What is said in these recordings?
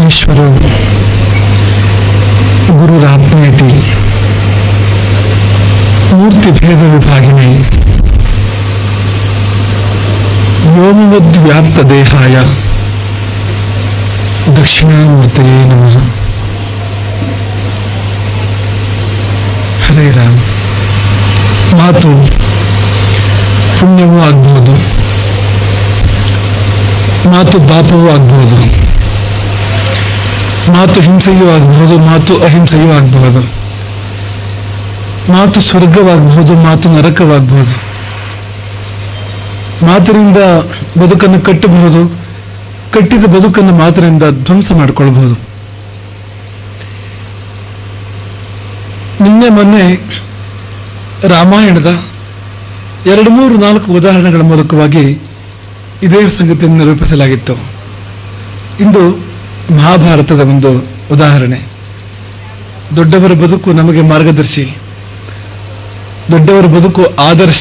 ಈಶ್ವರೋ ಗುರುರಾತ್ಮೇತಿ ಮೂರ್ತಿಭೇದ ವಿಭಾಗಿನಿ ವ್ಯೋಮವದ್ವ್ಯಾಪ್ತ ದೇಹಾಯ ದಕ್ಷಿಣಾಮೂರ್ತಿಯೇ ನಮಃ ಹರೇ ರಾಮ್ ಮಾತು ಪುಣ್ಯವೂ ಆಗ್ಬೋದು ಮಾತು ಪಾಪವೂ ಆಗ್ಬೋದು ಮಾತು ಹಿಂಸೆಯೂ ಆಗಬಹುದು ಮಾತು ಅಹಿಂಸೆಯೂ ಆಗಬಹುದು ಮಾತು ಸ್ವರ್ಗವಾಗಬಹುದು ಮಾತು ನರಕವಾಗಬಹುದು ಮಾತಿನಿಂದ ಬದುಕನ್ನು ಕಟ್ಟಬಹುದು ಕಟ್ಟಿದ ಬದುಕನ್ನು ಮಾತಿನಿಂದ ಧ್ವಂಸ ಮಾಡಿಕೊಳ್ಬಹುದು ನಿನ್ನೆ ಮೊನ್ನೆ ರಾಮಾಯಣದ ಎರಡು ಮೂರು ನಾಲ್ಕು ಉದಾಹರಣೆಗಳ ಮೂಲಕವಾಗಿ ಇದೇ ಸಂಗತಿಯನ್ನು ನಿರೂಪಿಸಲಾಗಿತ್ತು ಇಂದು ಮಹಾಭಾರತದ ಒಂದು ಉದಾಹರಣೆ ದೊಡ್ಡವರ ಬದುಕು ನಮಗೆ ಮಾರ್ಗದರ್ಶಿ ದೊಡ್ಡವರ ಬದುಕು ಆದರ್ಶ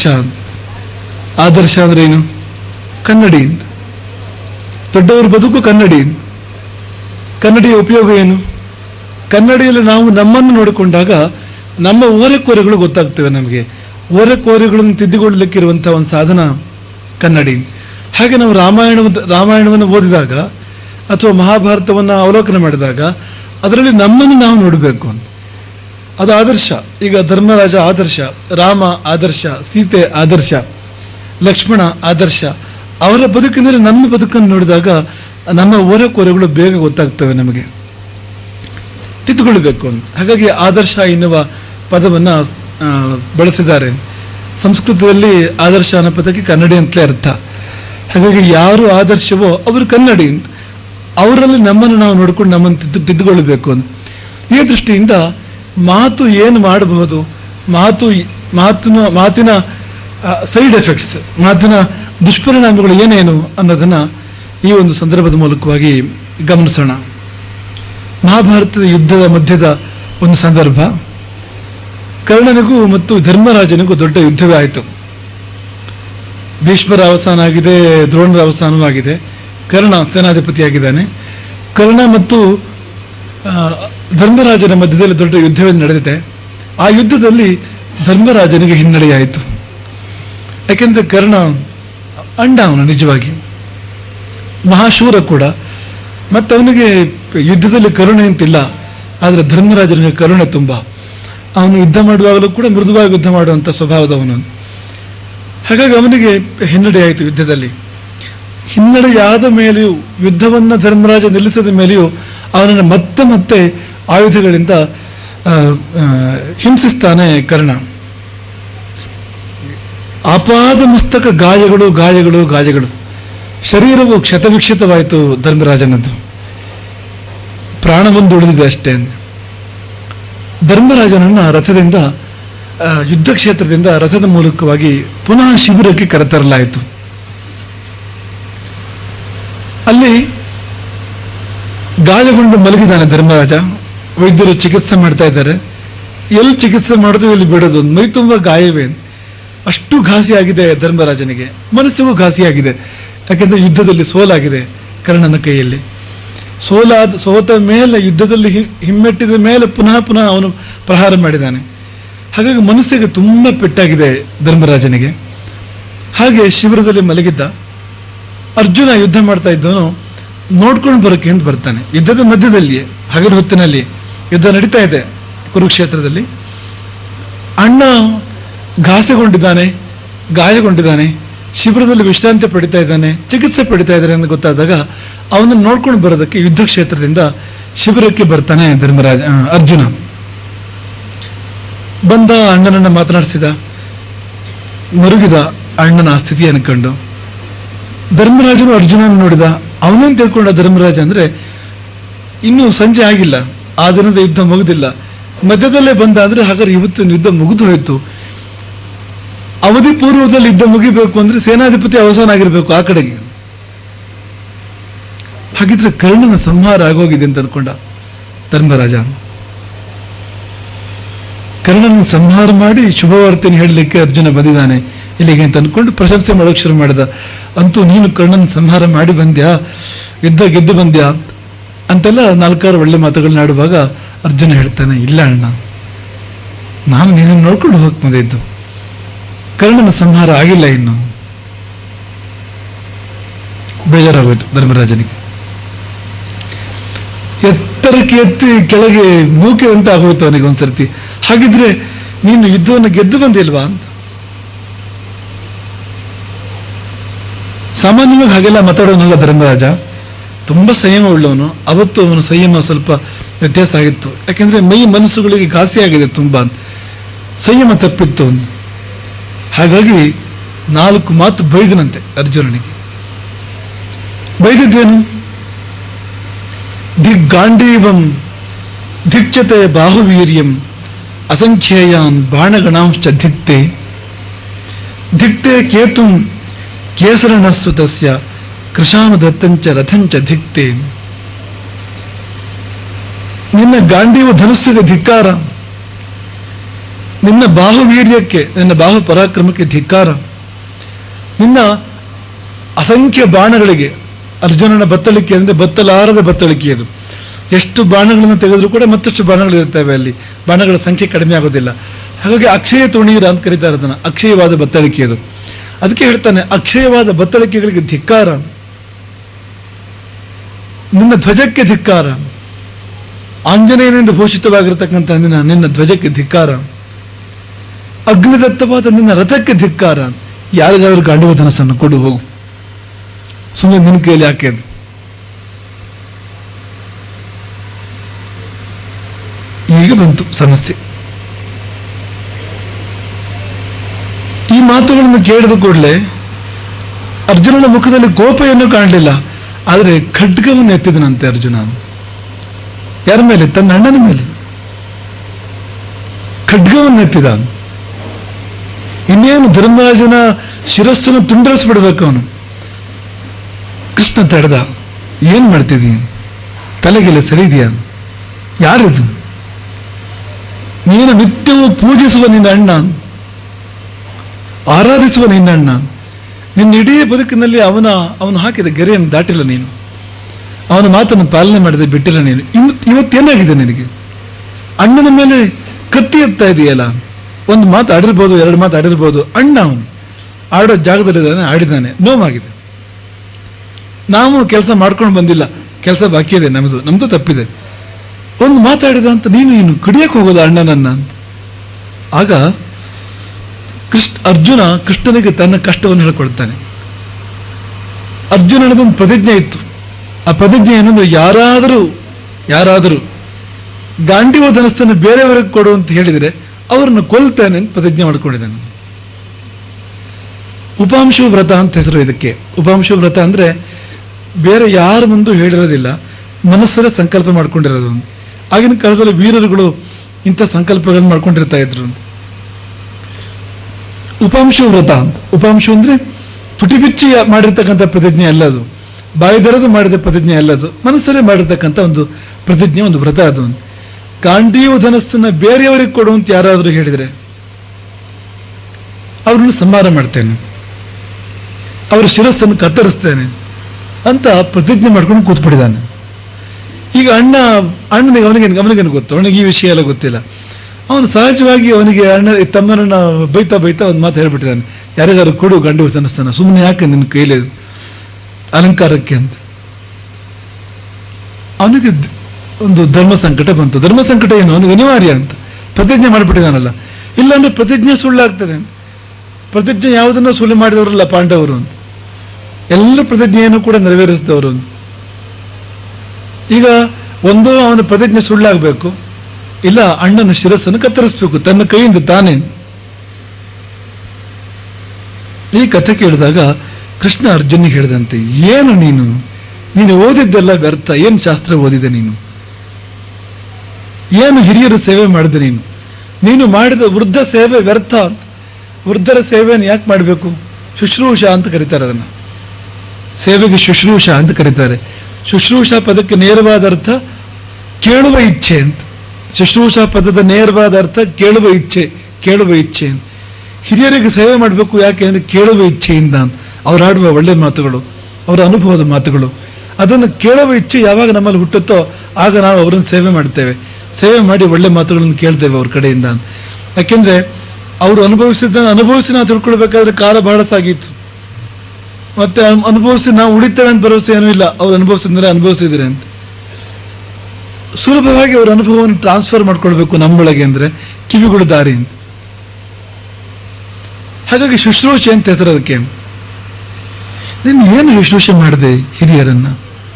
ಆದರ್ಶ ಅಂದ್ರೆ ಏನು ಕನ್ನಡಿ ಅಂತ. ದೊಡ್ಡವರ ಬದುಕು ಕನ್ನಡಿ ಅಂತ. ಕನ್ನಡಿಯ ಉಪಯೋಗ ಏನು ಕನ್ನಡಿಯಲ್ಲಿ ನಾವು ನಮ್ಮನ್ನು ನೋಡಿಕೊಂಡಾಗ ನಮ್ಮ ಓರೆಕೋರೆಗಳು ಗೊತ್ತಾಗ್ತವೆ ನಮಗೆ ಓರೆಕೋರೆಗಳನ್ನು ತಿದ್ದಿಕೊಳ್ಳಲಿಕ್ಕಿರುವಂತಹ ಒಂದು ಸಾಧನ ಕನ್ನಡಿ ಹಾಗೆ ನಾವು ರಾಮಾಯಣ ರಾಮಾಯಣವನ್ನು ಓದಿದಾಗ ಅಥವಾ ಮಹಾಭಾರತವನ್ನು ಅವಲೋಕನ ಮಾಡಿದಾಗ ಅದರಲ್ಲಿ ನಮ್ಮನ್ನು ನಾವು ನೋಡಬೇಕು ಅಂತ ಅದು ಆದರ್ಶ ಈಗ ಧರ್ಮರಾಜ ಆದರ್ಶ ರಾಮ ಆದರ್ಶ ಸೀತೆ ಆದರ್ಶ ಲಕ್ಷ್ಮಣ ಆದರ್ಶ ಅವರ ಬದುಕಿನಲ್ಲಿ ನಮ್ಮ ಬದುಕನ್ನು ನೋಡಿದಾಗ ನಮ್ಮ ಓರೆಕೋರೆಗಳು ಬೇಗ ಗೊತ್ತಾಗ್ತವೆ ನಮಗೆ ತಿದ್ದುಕೊಳ್ಬೇಕು ಅಂತ ಹಾಗಾಗಿ ಆದರ್ಶ ಎನ್ನುವ ಪದವನ್ನು ಆ, ಬಳಸಿದ್ದಾರೆ ಸಂಸ್ಕೃತದಲ್ಲಿ ಆದರ್ಶ ಅನ್ನೋ ಪದಕ್ಕೆ ಕನ್ನಡಿ ಅಂತಲೇ ಅರ್ಥ ಹಾಗಾಗಿ ಯಾರು ಆದರ್ಶವೋ ಅವರು ಕನ್ನಡಿ ಅಂತ ಅವರಲ್ಲಿ ನಮ್ಮನ್ನು ನಾವು ನೋಡ್ಕೊಂಡು ನಮ್ಮನ್ನು ತಿದ್ದು ತಿದ್ದುಕೊಳ್ಬೇಕು ಅಂತ ಈ ದೃಷ್ಟಿಯಿಂದ ಮಾತು ಏನು ಮಾಡಬಹುದು ಮಾತು ಮಾತಿನ ಮಾತಿನ ಸೈಡ್ ಎಫೆಕ್ಟ್ಸ್ ಮಾತಿನ ದುಷ್ಪರಿಣಾಮಗಳು ಏನೇನು ಅನ್ನೋದನ್ನ ಈ ಒಂದು ಸಂದರ್ಭದ ಮೂಲಕವಾಗಿ ಗಮನಿಸೋಣ ಮಹಾಭಾರತದ ಯುದ್ಧದ ಮಧ್ಯದ ಒಂದು ಸಂದರ್ಭ ಕರ್ಣನಿಗೂ ಮತ್ತು ಧರ್ಮರಾಜನಿಗೂ ದೊಡ್ಡ ಯುದ್ಧವೇ ಆಯಿತು ಭೀಷ್ಮರ ಅವಸಾನ ಆಗಿದೆ ದ್ರೋಣರ ಅವಸಾನವೂ ಆಗಿದೆ ಕರ್ಣ ಸೇನಾಧಿಪತಿಯಾಗಿದ್ದಾನೆ ಕರ್ಣ ಮತ್ತು ಆ, ಧರ್ಮರಾಜನ ಮಧ್ಯದಲ್ಲಿ ದೊಡ್ಡ ಯುದ್ಧವೇ ನಡೆದಿದೆ ಆ ಯುದ್ಧದಲ್ಲಿ ಧರ್ಮರಾಜನಿಗೆ ಹಿನ್ನಡೆಯಾಯಿತು ಯಾಕೆಂದ್ರೆ ಕರ್ಣ ಅಂಡ ಅವನು ನಿಜವಾಗಿ ಮಹಾಶೂರ ಕೂಡ ಮತ್ತು ಅವನಿಗೆ ಯುದ್ಧದಲ್ಲಿ ಕರುಣೆ ಅಂತಿಲ್ಲ ಆದರೆ ಧರ್ಮರಾಜನಿಗೆ ಕರುಣೆ ತುಂಬ ಅವನು ಯುದ್ಧ ಮಾಡುವಾಗಲೂ ಕೂಡ ಮೃದುವಾಗಿ ಯುದ್ಧ ಮಾಡುವಂಥ ಸ್ವಭಾವದವನು ಹಾಗಾಗಿ ಅವನಿಗೆ ಹಿನ್ನಡೆ ಆಯಿತು ಯುದ್ಧದಲ್ಲಿ ಹಿನ್ನಡೆಯಾದ ಮೇಲೆಯೂ ಯುದ್ಧವನ್ನು ಧರ್ಮರಾಜ ನಿಲ್ಲಿಸಿದ ಮೇಲೆಯೂ ಅವನನ್ನು ಮತ್ತೆ ಮತ್ತೆ ಆಯುಧಗಳಿಂದ ಆ, ಆ, ಹಿಂಸಿಸ್ತಾನೆ ಕರ್ಣ ಅಪಾದ ಮಸ್ತಕ ಗಾಯಗಳು ಗಾಯಗಳು ಗಾಯಗಳು ಶರೀರವು ಕ್ಷತವಿಕ್ಷತವಾಯಿತು ಧರ್ಮರಾಜನದ್ದು ಪ್ರಾಣವೊಂದು ಉಳಿದಿದೆ ಅಷ್ಟೇ ಧರ್ಮರಾಜನನ್ನ ರಥದಿಂದ ಆ, ಯುದ್ಧ ಕ್ಷೇತ್ರದಿಂದ ರಥದ ಮೂಲಕವಾಗಿ ಪುನಃ ಶಿಬಿರಕ್ಕೆ ಕರೆತರಲಾಯಿತು ಅಲ್ಲಿ ಗಾಯಗೊಂಡು ಮಲಗಿದ್ದಾನೆ ಧರ್ಮರಾಜ ವೈದ್ಯರು ಚಿಕಿತ್ಸೆ ಮಾಡ್ತಾ ಇದ್ದಾರೆ ಎಲ್ಲಿ ಚಿಕಿತ್ಸೆ ಮಾಡೋದು ಎಲ್ಲಿ ಬಿಡೋದು ಮೈ ತುಂಬ ಗಾಯವೇ ಅಷ್ಟು ಘಾಸಿಯಾಗಿದೆ ಧರ್ಮರಾಜನಿಗೆ ಮನಸ್ಸಿಗೂ ಘಾಸಿಯಾಗಿದೆ ಯಾಕೆಂದ್ರೆ ಯುದ್ಧದಲ್ಲಿ ಸೋಲಾಗಿದೆ ಕರ್ಣನ ಕೈಯಲ್ಲಿ ಸೋಲಾದ ಸೋತ ಮೇಲೆ ಯುದ್ಧದಲ್ಲಿ ಹಿ- ಹಿಮ್ಮೆಟ್ಟಿದ ಮೇಲೆ ಪುನಃ ಪುನಃ ಅವನು ಪ್ರಹಾರ ಮಾಡಿದ್ದಾನೆ ಹಾಗಾಗಿ ಮನಸ್ಸಿಗೆ ತುಂಬ ಪೆಟ್ಟಾಗಿದೆ ಧರ್ಮರಾಜನಿಗೆ ಹಾಗೆ ಶಿಬಿರದಲ್ಲಿ ಮಲಗಿದ್ದ ಅರ್ಜುನ ಯುದ್ಧ ಮಾಡ್ತಾ ಇದ್ದವನು ನೋಡ್ಕೊಂಡು ಬರೋಕೆ ಅಂತ ಬರ್ತಾನೆ ಯುದ್ಧದ ಮಧ್ಯದಲ್ಲಿಯೇ ಹಗಲು ಹೊತ್ತಿನಲ್ಲಿ ಯುದ್ಧ ನಡೀತಾ ಇದೆ ಕುರುಕ್ಷೇತ್ರದಲ್ಲಿ ಅಣ್ಣ ಘಾಸೆಗೊಂಡಿದ್ದಾನೆ ಗಾಯಗೊಂಡಿದ್ದಾನೆ ಶಿಬಿರದಲ್ಲಿ ವಿಶ್ರಾಂತಿ ಪಡಿತಾ ಇದ್ದಾನೆ ಚಿಕಿತ್ಸೆ ಪಡಿತಾ ಇದ್ದಾರೆ ಅಂತ ಗೊತ್ತಾದಾಗ ಅವನನ್ನು ನೋಡ್ಕೊಂಡು ಬರೋದಕ್ಕೆ ಯುದ್ಧ ಕ್ಷೇತ್ರದಿಂದ ಶಿಬಿರಕ್ಕೆ ಬರ್ತಾನೆ ಧರ್ಮರಾಜ ಆ, ಅರ್ಜುನ ಬಂದ ಅಣ್ಣನನ್ನ ಮಾತನಾಡಿಸಿದ ಮರುಗಿದ ಅಣ್ಣನ ಆ ಸ್ಥಿತಿಯನ್ನು ಕಂಡು ಧರ್ಮರಾಜನು ಅರ್ಜುನನ ನೋಡಿದ ಅವನೇನು ತಿಳ್ಕೊಂಡ ಧರ್ಮರಾಜ ಅಂದ್ರೆ ಇನ್ನೂ ಸಂಜೆ ಆಗಿಲ್ಲ ಆ ದಿನದ ಯುದ್ಧ ಮುಗಿದಿಲ್ಲ ಮಧ್ಯದಲ್ಲೇ ಬಂದ ಅಂದ್ರೆ ಹಾಗಾದ್ರೆ ಇವತ್ತಿನ ಯುದ್ಧ ಮುಗಿದು ಹೋಯ್ತು ಅವಧಿ ಪೂರ್ವದಲ್ಲಿ ಯುದ್ಧ ಮುಗಿಬೇಕು ಅಂದ್ರೆ ಸೇನಾಧಿಪತಿ ಅವಸಾನ ಆಗಿರ್ಬೇಕು ಆ ಕಡೆಗೆ ಹಾಗಿದ್ರೆ ಕರ್ಣನ ಸಂಹಾರ ಆಗೋಗಿದೆ ಅಂತ ಅನ್ಕೊಂಡ ಧರ್ಮರಾಜ ಕರ್ಣನ ಸಂಹಾರ ಮಾಡಿ ಶುಭವಾರ್ತೆಯನ್ನು ಹೇಳಲಿಕ್ಕೆ ಅರ್ಜುನ ಬಂದಿದ್ದಾನೆ ಇಲ್ಲಿಗೆ ಅಂತ ಅನ್ಕೊಂಡು ಪ್ರಶಂಸೆ ಮಾಡೋಕೆ ಶುರು ಮಾಡಿದ ಅಂತೂ ನೀನು ಕರ್ಣನ ಸಂಹಾರ ಮಾಡಿ ಬಂದ್ಯಾ ಯುದ್ಧ ಗೆದ್ದು ಬಂದ್ಯಾ ಅಂತೆಲ್ಲ ನಾಲ್ಕಾರು ಒಳ್ಳೆ ಮಾತುಗಳನ್ನ ಆಡುವಾಗ ಅರ್ಜುನ ಹೇಳ್ತಾನೆ ಇಲ್ಲ ಅಣ್ಣ ನಾನು ನೀನು ನೋಡ್ಕೊಂಡು ಹೋಗ್ಬೋದಿದ್ದು ಕರ್ಣನ ಸಂಹಾರ ಆಗಿಲ್ಲ ಇನ್ನು ಬೇಜಾರಾಗೋಯ್ತು ಧರ್ಮರಾಜನಿಗೆ ಎತ್ತರಕ್ಕೆ ಎತ್ತಿ ಕೆಳಗೆ ನೂಕಿದಂತೆ ಆಗೋಯ್ತು ಅವನಿಗೆ ಒಂದ್ಸರ್ತಿ ಹಾಗಿದ್ರೆ ನೀನು ಯುದ್ಧವನ್ನು ಗೆದ್ದು ಬಂದಿಲ್ವಾ ಅಂತ ಸಾಮಾನ್ಯವಾಗಿ ಹಾಗೆಲ್ಲ ಮಾತಾಡೋನಲ್ಲ ಧರ್ಮರಾಜ ತುಂಬಾ ಸಂಯಮ ಉಳ್ಳವನು ಅವತ್ತು ಅವನು ಸಂಯಮ ಸ್ವಲ್ಪ ವ್ಯತ್ಯಾಸ ಆಗಿತ್ತು ಯಾಕೆಂದ್ರೆ ಮೈ ಮನಸ್ಸುಗಳಿಗೆ ಘಾಸಿ ಆಗಿದೆ ತುಂಬಾ ಸಂಯಮ ತಪ್ಪಿತ್ತು ಅವನು ಹಾಗಾಗಿ ನಾಲ್ಕು ಮಾತು ಬೈದನಂತೆ ಅರ್ಜುನನಿಗೆ ಬೈದಿದ್ದೇನು ದಿಗ್ಗಾಂಡೀವಂ ದಿಕ್ಷತೆ ಬಾಹುವೀರ್ಯಂ ಅಸಂಖ್ಯೇಯಾನ್ ಬಾಣಗಣಾಂಶ ಧಿಕ್ತೆ ಧಿಕ್ತೆ ಕೇತುಂ ಕೇಸರನಸ್ಸು ತಸ್ಯ ಕೃಷಾಮದತ್ತಂಚ ರಥಂಚ ಧಿಕ್ತೆ ನಿನ್ನ ಗಾಂಡೀವ ಧನುಸ್ಸಿಗೆ ಧಿಕ್ಕಾರ ನಿನ್ನ ಬಾಹುವೀರ್ಯಕ್ಕೆ ನಿನ್ನ ಬಾಹು ಪರಾಕ್ರಮಕ್ಕೆ ಧಿಕ್ಕಾರ ನಿನ್ನ ಅಸಂಖ್ಯ ಬಾಣಗಳಿಗೆ ಅರ್ಜುನನ ಬತ್ತಳಿಕೆ ಅಂದ್ರೆ ಬತ್ತಲಾರದ ಬತ್ತಳಿಕೆ ಅದು ಎಷ್ಟು ಬಾಣಗಳನ್ನು ತೆಗೆದರೂ ಕೂಡ ಮತ್ತಷ್ಟು ಬಾಣಗಳು ಇರ್ತವೆ ಅಲ್ಲಿ ಬಾಣಗಳ ಸಂಖ್ಯೆ ಕಡಿಮೆ ಆಗೋದಿಲ್ಲ ಹಾಗಾಗಿ ಅಕ್ಷಯ ತುಣೀರ ಅಂತ ಕರೀತಾರೆ ಅದನ್ನ ಅಕ್ಷಯವಾದ ಬತ್ತಳಿಕೆ ಅದು ಅದಕ್ಕೆ ಹೇಳ್ತಾನೆ ಅಕ್ಷಯವಾದ ಬತ್ತಳಿಕೆಗಳಿಗೆ ಧಿಕ್ಕಾರ ನಿನ್ನ ಧ್ವಜಕ್ಕೆ ಧಿಕ್ಕಾರ ಆಂಜನೇಯನಿಂದ ಭೂಷಿತವಾಗಿರತಕ್ಕಂಥ ನಿನ್ನ ನಿನ್ನ ಧ್ವಜಕ್ಕೆ ಧಿಕ್ಕಾರ ಅಗ್ನಿದತ್ತವಾದ ನಿನ್ನ ರಥಕ್ಕೆ ಧಿಕ್ಕಾರ ಯಾರಿಗಾದ್ರೂ ಗಾಂಡಿವ ಧನಸ್ಸನ್ನು ಕೊಡು ಹೋಗು ಸುಮ್ಮನೆ ನಿನ್ನ ಕೈಯಲ್ಲಿ ಯಾಕೆ ಅದು ಈಗ ಬಂತು ಸಮಸ್ಯೆ ಈ ಮಾತುಗಳನ್ನು ಕೇಳಿದ ಕೂಡಲೇ ಅರ್ಜುನನ ಮುಖದಲ್ಲಿ ಕೋಪ ಏನೂ ಕಾಣಲಿಲ್ಲ ಆದರೆ ಖಡ್ಗವನ್ನು ಎತ್ತಿದನಂತೆ ಅರ್ಜುನ ಯಾರ ಮೇಲೆ ತನ್ನ ಅಣ್ಣನ ಮೇಲೆ ಖಡ್ಗವನ್ನು ಎತ್ತಿದ ಇನ್ನೇನು ಧರ್ಮರಾಜನ ಶಿರಸ್ಸನ್ನು ತುಂಡರಿಸ್ಬಿಡ್ಬೇಕು ಅವನು ಕೃಷ್ಣ ತಡೆದ ಏನ್ ಮಾಡ್ತಿದೀಯ ತಲೆಗೆಲ್ಲ ಸರಿ ಇದೆಯಾ ಯಾರಿದು ನೀನು ನಿತ್ಯವೂ ಪೂಜಿಸುವ ನಿನ್ನ ಅಣ್ಣ ಆರಾಧಿಸುವ ನಿನ್ನ ಅಣ್ಣ ನಿನ್ನ ಇಡೀ ಬದುಕಿನಲ್ಲಿ ಅವನ ಅವನು ಹಾಕಿದ ಗೆರೆಯನ್ನು ದಾಟಿಲ್ಲ ನೀನು ಅವನ ಮಾತನ್ನು ಪಾಲನೆ ಮಾಡದೆ ಬಿಟ್ಟಿಲ್ಲ ನೀನು ಇವತ್ತು ಇವತ್ತೇನಾಗಿದೆ ನಿನಗೆ ಅಣ್ಣನ ಮೇಲೆ ಕತ್ತಿ ಎತ್ತಾ ಇದೆಯಲ್ಲ ಒಂದು ಮಾತು ಆಡಿರ್ಬೋದು ಎರಡು ಮಾತು ಆಡಿರ್ಬೋದು ಅಣ್ಣ ಅವನು ಆಡೋ ಜಾಗದಲ್ಲಿದ್ದಾನೆ ಆಡಿದ್ದಾನೆ ನೋವಾಗಿದೆ ನಾವು ಕೆಲಸ ಮಾಡ್ಕೊಂಡು ಬಂದಿಲ್ಲ ಕೆಲಸ ಬಾಕಿ ಇದೆ ನಮ್ದು ನಮ್ದು ತಪ್ಪಿದೆ ಒಂದು ಮಾತಾಡಿದ ಅಂತ ನೀನು ನೀನು ಕಡಿಯಕ್ಕೆ ಹೋಗೋದು ಅಣ್ಣನನ್ನ ಅಂತ ಆಗ ಕೃಷ್ಣ ಅರ್ಜುನ ಕೃಷ್ಣನಿಗೆ ತನ್ನ ಕಷ್ಟವನ್ನು ಹೇಳ್ಕೊಳ್ತಾನೆ ಅರ್ಜುನನದೊಂದು ಪ್ರತಿಜ್ಞೆ ಇತ್ತು ಆ ಪ್ರತಿಜ್ಞೆ ಏನಂದ್ರೆ ಯಾರಾದರೂ ಯಾರಾದರೂ ಗಾಂಡಿವ ಧನಸ್ಸನ್ನು ಬೇರೆಯವರಿಗೆ ಕೊಡು ಅಂತ ಹೇಳಿದರೆ ಅವರನ್ನು ಕೊಲ್ತಾನೆ ಅಂತ ಪ್ರತಿಜ್ಞೆ ಮಾಡ್ಕೊಂಡಿದ್ದಾನೆ ಉಪಾಂಶು ವ್ರತ ಅಂತ ಹೆಸರು ಇದಕ್ಕೆ ಉಪಾಂಶು ವ್ರತ ಅಂದ್ರೆ ಬೇರೆ ಯಾರ ಮುಂದೂ ಹೇಳಿರೋದಿಲ್ಲ ಮನಸ್ಸಲ್ಲೇ ಸಂಕಲ್ಪ ಮಾಡ್ಕೊಂಡಿರೋದು ಅಂತ. ಆಗಿನ ಕಾಲದಲ್ಲಿ ವೀರರುಗಳು ಇಂಥ ಸಂಕಲ್ಪಗಳನ್ನು ಮಾಡ್ಕೊಂಡಿರ್ತಾ ಇದ್ರು ಅಂತ ಉಪಾಂಶು ವ್ರತ ಅಂತ ಉಪಾಂಶು ಅಂದ್ರೆ ಪುಟಿ ಬಿಚ್ಚಿ ಮಾಡಿರ್ತಕ್ಕಂಥ ಪ್ರತಿಜ್ಞೆ ಅಲ್ಲ ಅದು ಬಾಯಿದರದು ಮಾಡಿದ ಪ್ರತಿಜ್ಞೆ ಅಲ್ಲ ಅದು ಮನಸ್ಸಲ್ಲೇ ಮಾಡಿರ್ತಕ್ಕಂಥ ಒಂದು ಪ್ರತಿಜ್ಞೆ ಒಂದು ವ್ರತ ಅದು ಗಾಂಡೀವ ಧನಸ್ಸನ್ನ ಬೇರೆಯವರಿಗೆ ಕೊಡು ಅಂತ ಯಾರಾದರೂ ಹೇಳಿದರೆ ಅವ್ರನ್ನು ಸಂಹಾರ ಮಾಡ್ತೇನೆ ಅವರ ಶಿರಸ್ಸನ್ನು ಕತ್ತರಿಸ್ತೇನೆ ಅಂತ ಪ್ರತಿಜ್ಞೆ ಮಾಡ್ಕೊಂಡು ಕೂತ್ಬಿಟ್ಟಿದ್ದಾನೆ ಈಗ ಅಣ್ಣ ಅಣ್ಣನಿಗೆ ಅವನಿಗೆ ಅವನಿಗೇನು ಗೊತ್ತು ಅವನಿಗೆ ಈ ವಿಷಯ ಎಲ್ಲ ಗೊತ್ತಿಲ್ಲ ಅವನು ಸಹಜವಾಗಿ ಅವನಿಗೆ ಅಣ್ಣ ತಮ್ಮನನ್ನ ಬೈತಾ ಬೈತಾ ಒಂದು ಮಾತು ಹೇಳ್ಬಿಟ್ಟಿದ್ದಾನೆ ಯಾರಿಗಾರು ಕೊಡು ಗಂಡು ತನಸ್ತಾನ ಸುಮ್ಮನೆ ಯಾಕೆ ನಿನ್ನ ಕೈಲಿ ಅಲಂಕಾರಕ್ಕೆ ಅಂತ ಅವನಿಗೆ ದ್- ಒಂದು ಧರ್ಮ ಸಂಕಟ ಬಂತು ಧರ್ಮ ಸಂಕಟ ಏನು ಅವನಿಗೆ ಅನಿವಾರ್ಯ ಅಂತ ಪ್ರತಿಜ್ಞೆ ಮಾಡಿಬಿಟ್ಟಿದ್ದಾನಲ್ಲ ಇಲ್ಲಾಂದ್ರೆ ಪ್ರತಿಜ್ಞೆ ಸುಳ್ಳಾಗ್ತದೆ ಅಂತ ಪ್ರತಿಜ್ಞೆ ಯಾವುದನ್ನು ಸುಳ್ಳು ಮಾಡಿದವರಲ್ಲ ಪಾಂಡವರು ಅಂತ ಎಲ್ಲ ಪ್ರತಿಜ್ಞೆಯನ್ನು ಕೂಡ ನೆರವೇರಿಸಿದವರು ಅಂತ ಈಗ ಒಂದು ಅವನ ಪ್ರತಿಜ್ಞೆ ಸುಳ್ಳಾಗಬೇಕು ಇಲ್ಲ ಅಣ್ಣನ ಶಿರಸ್ಸನ್ನು ಕತ್ತರಿಸಬೇಕು ತನ್ನ ಕೈಯಿಂದ ತಾನೇ ಈ ಕಥೆ ಕೇಳಿದಾಗ ಕೃಷ್ಣ ಅರ್ಜುನಿಗೆ ಹೇಳಿದಂತೆ ಏನು ನೀನು ನೀನು ಓದಿದ್ದೆಲ್ಲ ವ್ಯರ್ಥ ಏನು ಶಾಸ್ತ್ರ ಓದಿದೆ ನೀನು ಏನು ಹಿರಿಯರ ಸೇವೆ ಮಾಡಿದೆ ನೀನು ನೀನು ಮಾಡಿದ ವೃದ್ಧ ಸೇವೆ ವ್ಯರ್ಥ ಅಂತ ವೃದ್ಧರ ಸೇವೆಯನ್ನು ಯಾಕೆ ಮಾಡಬೇಕು ಶುಶ್ರೂಷ ಅಂತ ಕರೀತಾರೆ ಅದನ್ನು ಸೇವೆಗೆ ಶುಶ್ರೂಷ ಅಂತ ಕರೀತಾರೆ ಶುಶ್ರೂಷ ಪದಕ್ಕೆ ನೇರವಾದ ಅರ್ಥ ಕೇಳುವ ಇಚ್ಛೆ ಅಂತ ಶುಶ್ರೂಷ ಪದದ ನೇರವಾದ ಅರ್ಥ ಕೇಳುವ ಇಚ್ಛೆ ಕೇಳುವ ಇಚ್ಛೆ ಅಂತ ಹಿರಿಯರಿಗೆ ಸೇವೆ ಮಾಡಬೇಕು ಯಾಕೆ ಅಂದರೆ ಕೇಳುವ ಇಚ್ಛೆಯಿಂದ ಅಂತ ಅವ್ರು ಆಡುವ ಒಳ್ಳೆ ಮಾತುಗಳು ಅವರ ಅನುಭವದ ಮಾತುಗಳು ಅದನ್ನು ಕೇಳುವ ಇಚ್ಛೆ ಯಾವಾಗ ನಮ್ಮಲ್ಲಿ ಹುಟ್ಟುತ್ತೋ ಆಗ ನಾವು ಅವರನ್ನು ಸೇವೆ ಮಾಡ್ತೇವೆ ಸೇವೆ ಮಾಡಿ ಒಳ್ಳೆ ಮಾತುಗಳನ್ನು ಕೇಳ್ತೇವೆ ಅವ್ರ ಕಡೆಯಿಂದ ಯಾಕೆಂದ್ರೆ ಅವರು ಅನುಭವಿಸಿದ್ದನ್ನು ಅನುಭವಿಸಿ ನಾವು ತಿಳ್ಕೊಳ್ಬೇಕಾದ್ರೆ ಕಾಲ ಬಹಳ ಸಾಗಿತ್ತು ಮತ್ತೆ ಅನ್- ಅನುಭವಿಸಿ ನಾವು ಉಳಿತೇವೆ ಅಂತ ಭರವಸೆ ಏನೂ ಇಲ್ಲ ಅವ್ರು ಅನುಭವಿಸಿದ್ರೆ ಅನುಭವಿಸಿದ್ರೆ ಅಂತ ಸುಲಭವಾಗಿ ಅವರ ಅನುಭವವನ್ನು ಟ್ರಾನ್ಸ್ಫರ್ ಮಾಡ್ಕೊಳ್ಬೇಕು ನಮ್ಮೊಳಗೆ ಅಂದ್ರೆ ಕಿವಿಗಳು ದಾರಿ ಅಂತ ಹಾಗಾಗಿ ಶುಶ್ರೂಷೆ ಅಂತ ಹೆಸರು ಅದಕ್ಕೆ ನೀನು ಏನು ಶುಶ್ರೂಷೆ ಮಾಡಿದೆ ಹಿರಿಯರನ್ನ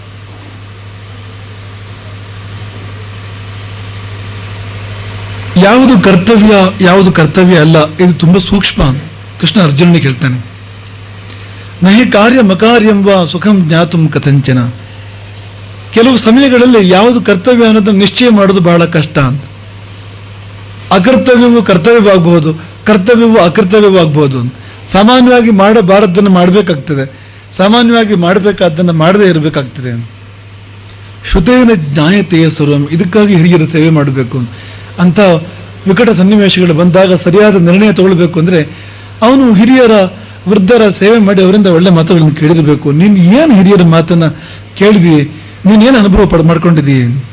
ಯಾವುದು ಕರ್ತವ್ಯ ಯಾವುದು ಕರ್ತವ್ಯ ಅಲ್ಲ ಇದು ತುಂಬಾ ಸೂಕ್ಷ್ಮ ಕೃಷ್ಣ ಅರ್ಜುನನಿಗೆ ಹೇಳ್ತಾನೆ ನಹಿ ಕಾರ್ಯ ಮಕಾರ್ಯಂವ ಸುಖಂ ಜ್ಞಾತುಂ ಕಥಂಚನ ಕೆಲವು ಸಮಯಗಳಲ್ಲಿ ಯಾವುದು ಕರ್ತವ್ಯ ಅನ್ನೋದನ್ನು ನಿಶ್ಚಯ ಮಾಡೋದು ಬಹಳ ಕಷ್ಟ ಅಂತ ಅಕರ್ತವ್ಯವು ಕರ್ತವ್ಯವಾಗಬಹುದು ಕರ್ತವ್ಯವು ಅಕರ್ತವ್ಯವಾಗಬಹುದು ಅಂತ ಸಾಮಾನ್ಯವಾಗಿ ಮಾಡಬಾರದನ್ನು ಮಾಡಬೇಕಾಗ್ತದೆ ಸಾಮಾನ್ಯವಾಗಿ ಮಾಡಬೇಕಾದ್ದನ್ನು ಮಾಡದೇ ಇರಬೇಕಾಗ್ತದೆ ಶ್ರುತೇನ ಜ್ಞಾಯತೆಯ ಸರ್ವಂ ಇದಕ್ಕಾಗಿ ಹಿರಿಯರ ಸೇವೆ ಮಾಡಬೇಕು ಅಂತ ವಿಕಟ ಸನ್ನಿವೇಶಗಳು ಬಂದಾಗ ಸರಿಯಾದ ನಿರ್ಣಯ ತಗೊಳ್ಬೇಕು ಅಂದ್ರೆ ಅವನು ಹಿರಿಯರ ವೃದ್ಧರ ಸೇವೆ ಮಾಡಿ ಅವರಿಂದ ಒಳ್ಳೆ ಮಾತುಗಳನ್ನು ಕೇಳಿರಬೇಕು ನೀನು ಏನು ಹಿರಿಯರ ಮಾತನ್ನ ಕೇಳಿದಿ ನೀನೇನು ಅನುಭವ ಪಡ್ ಮಾಡ್ಕೊಂಡಿದ್ದೀ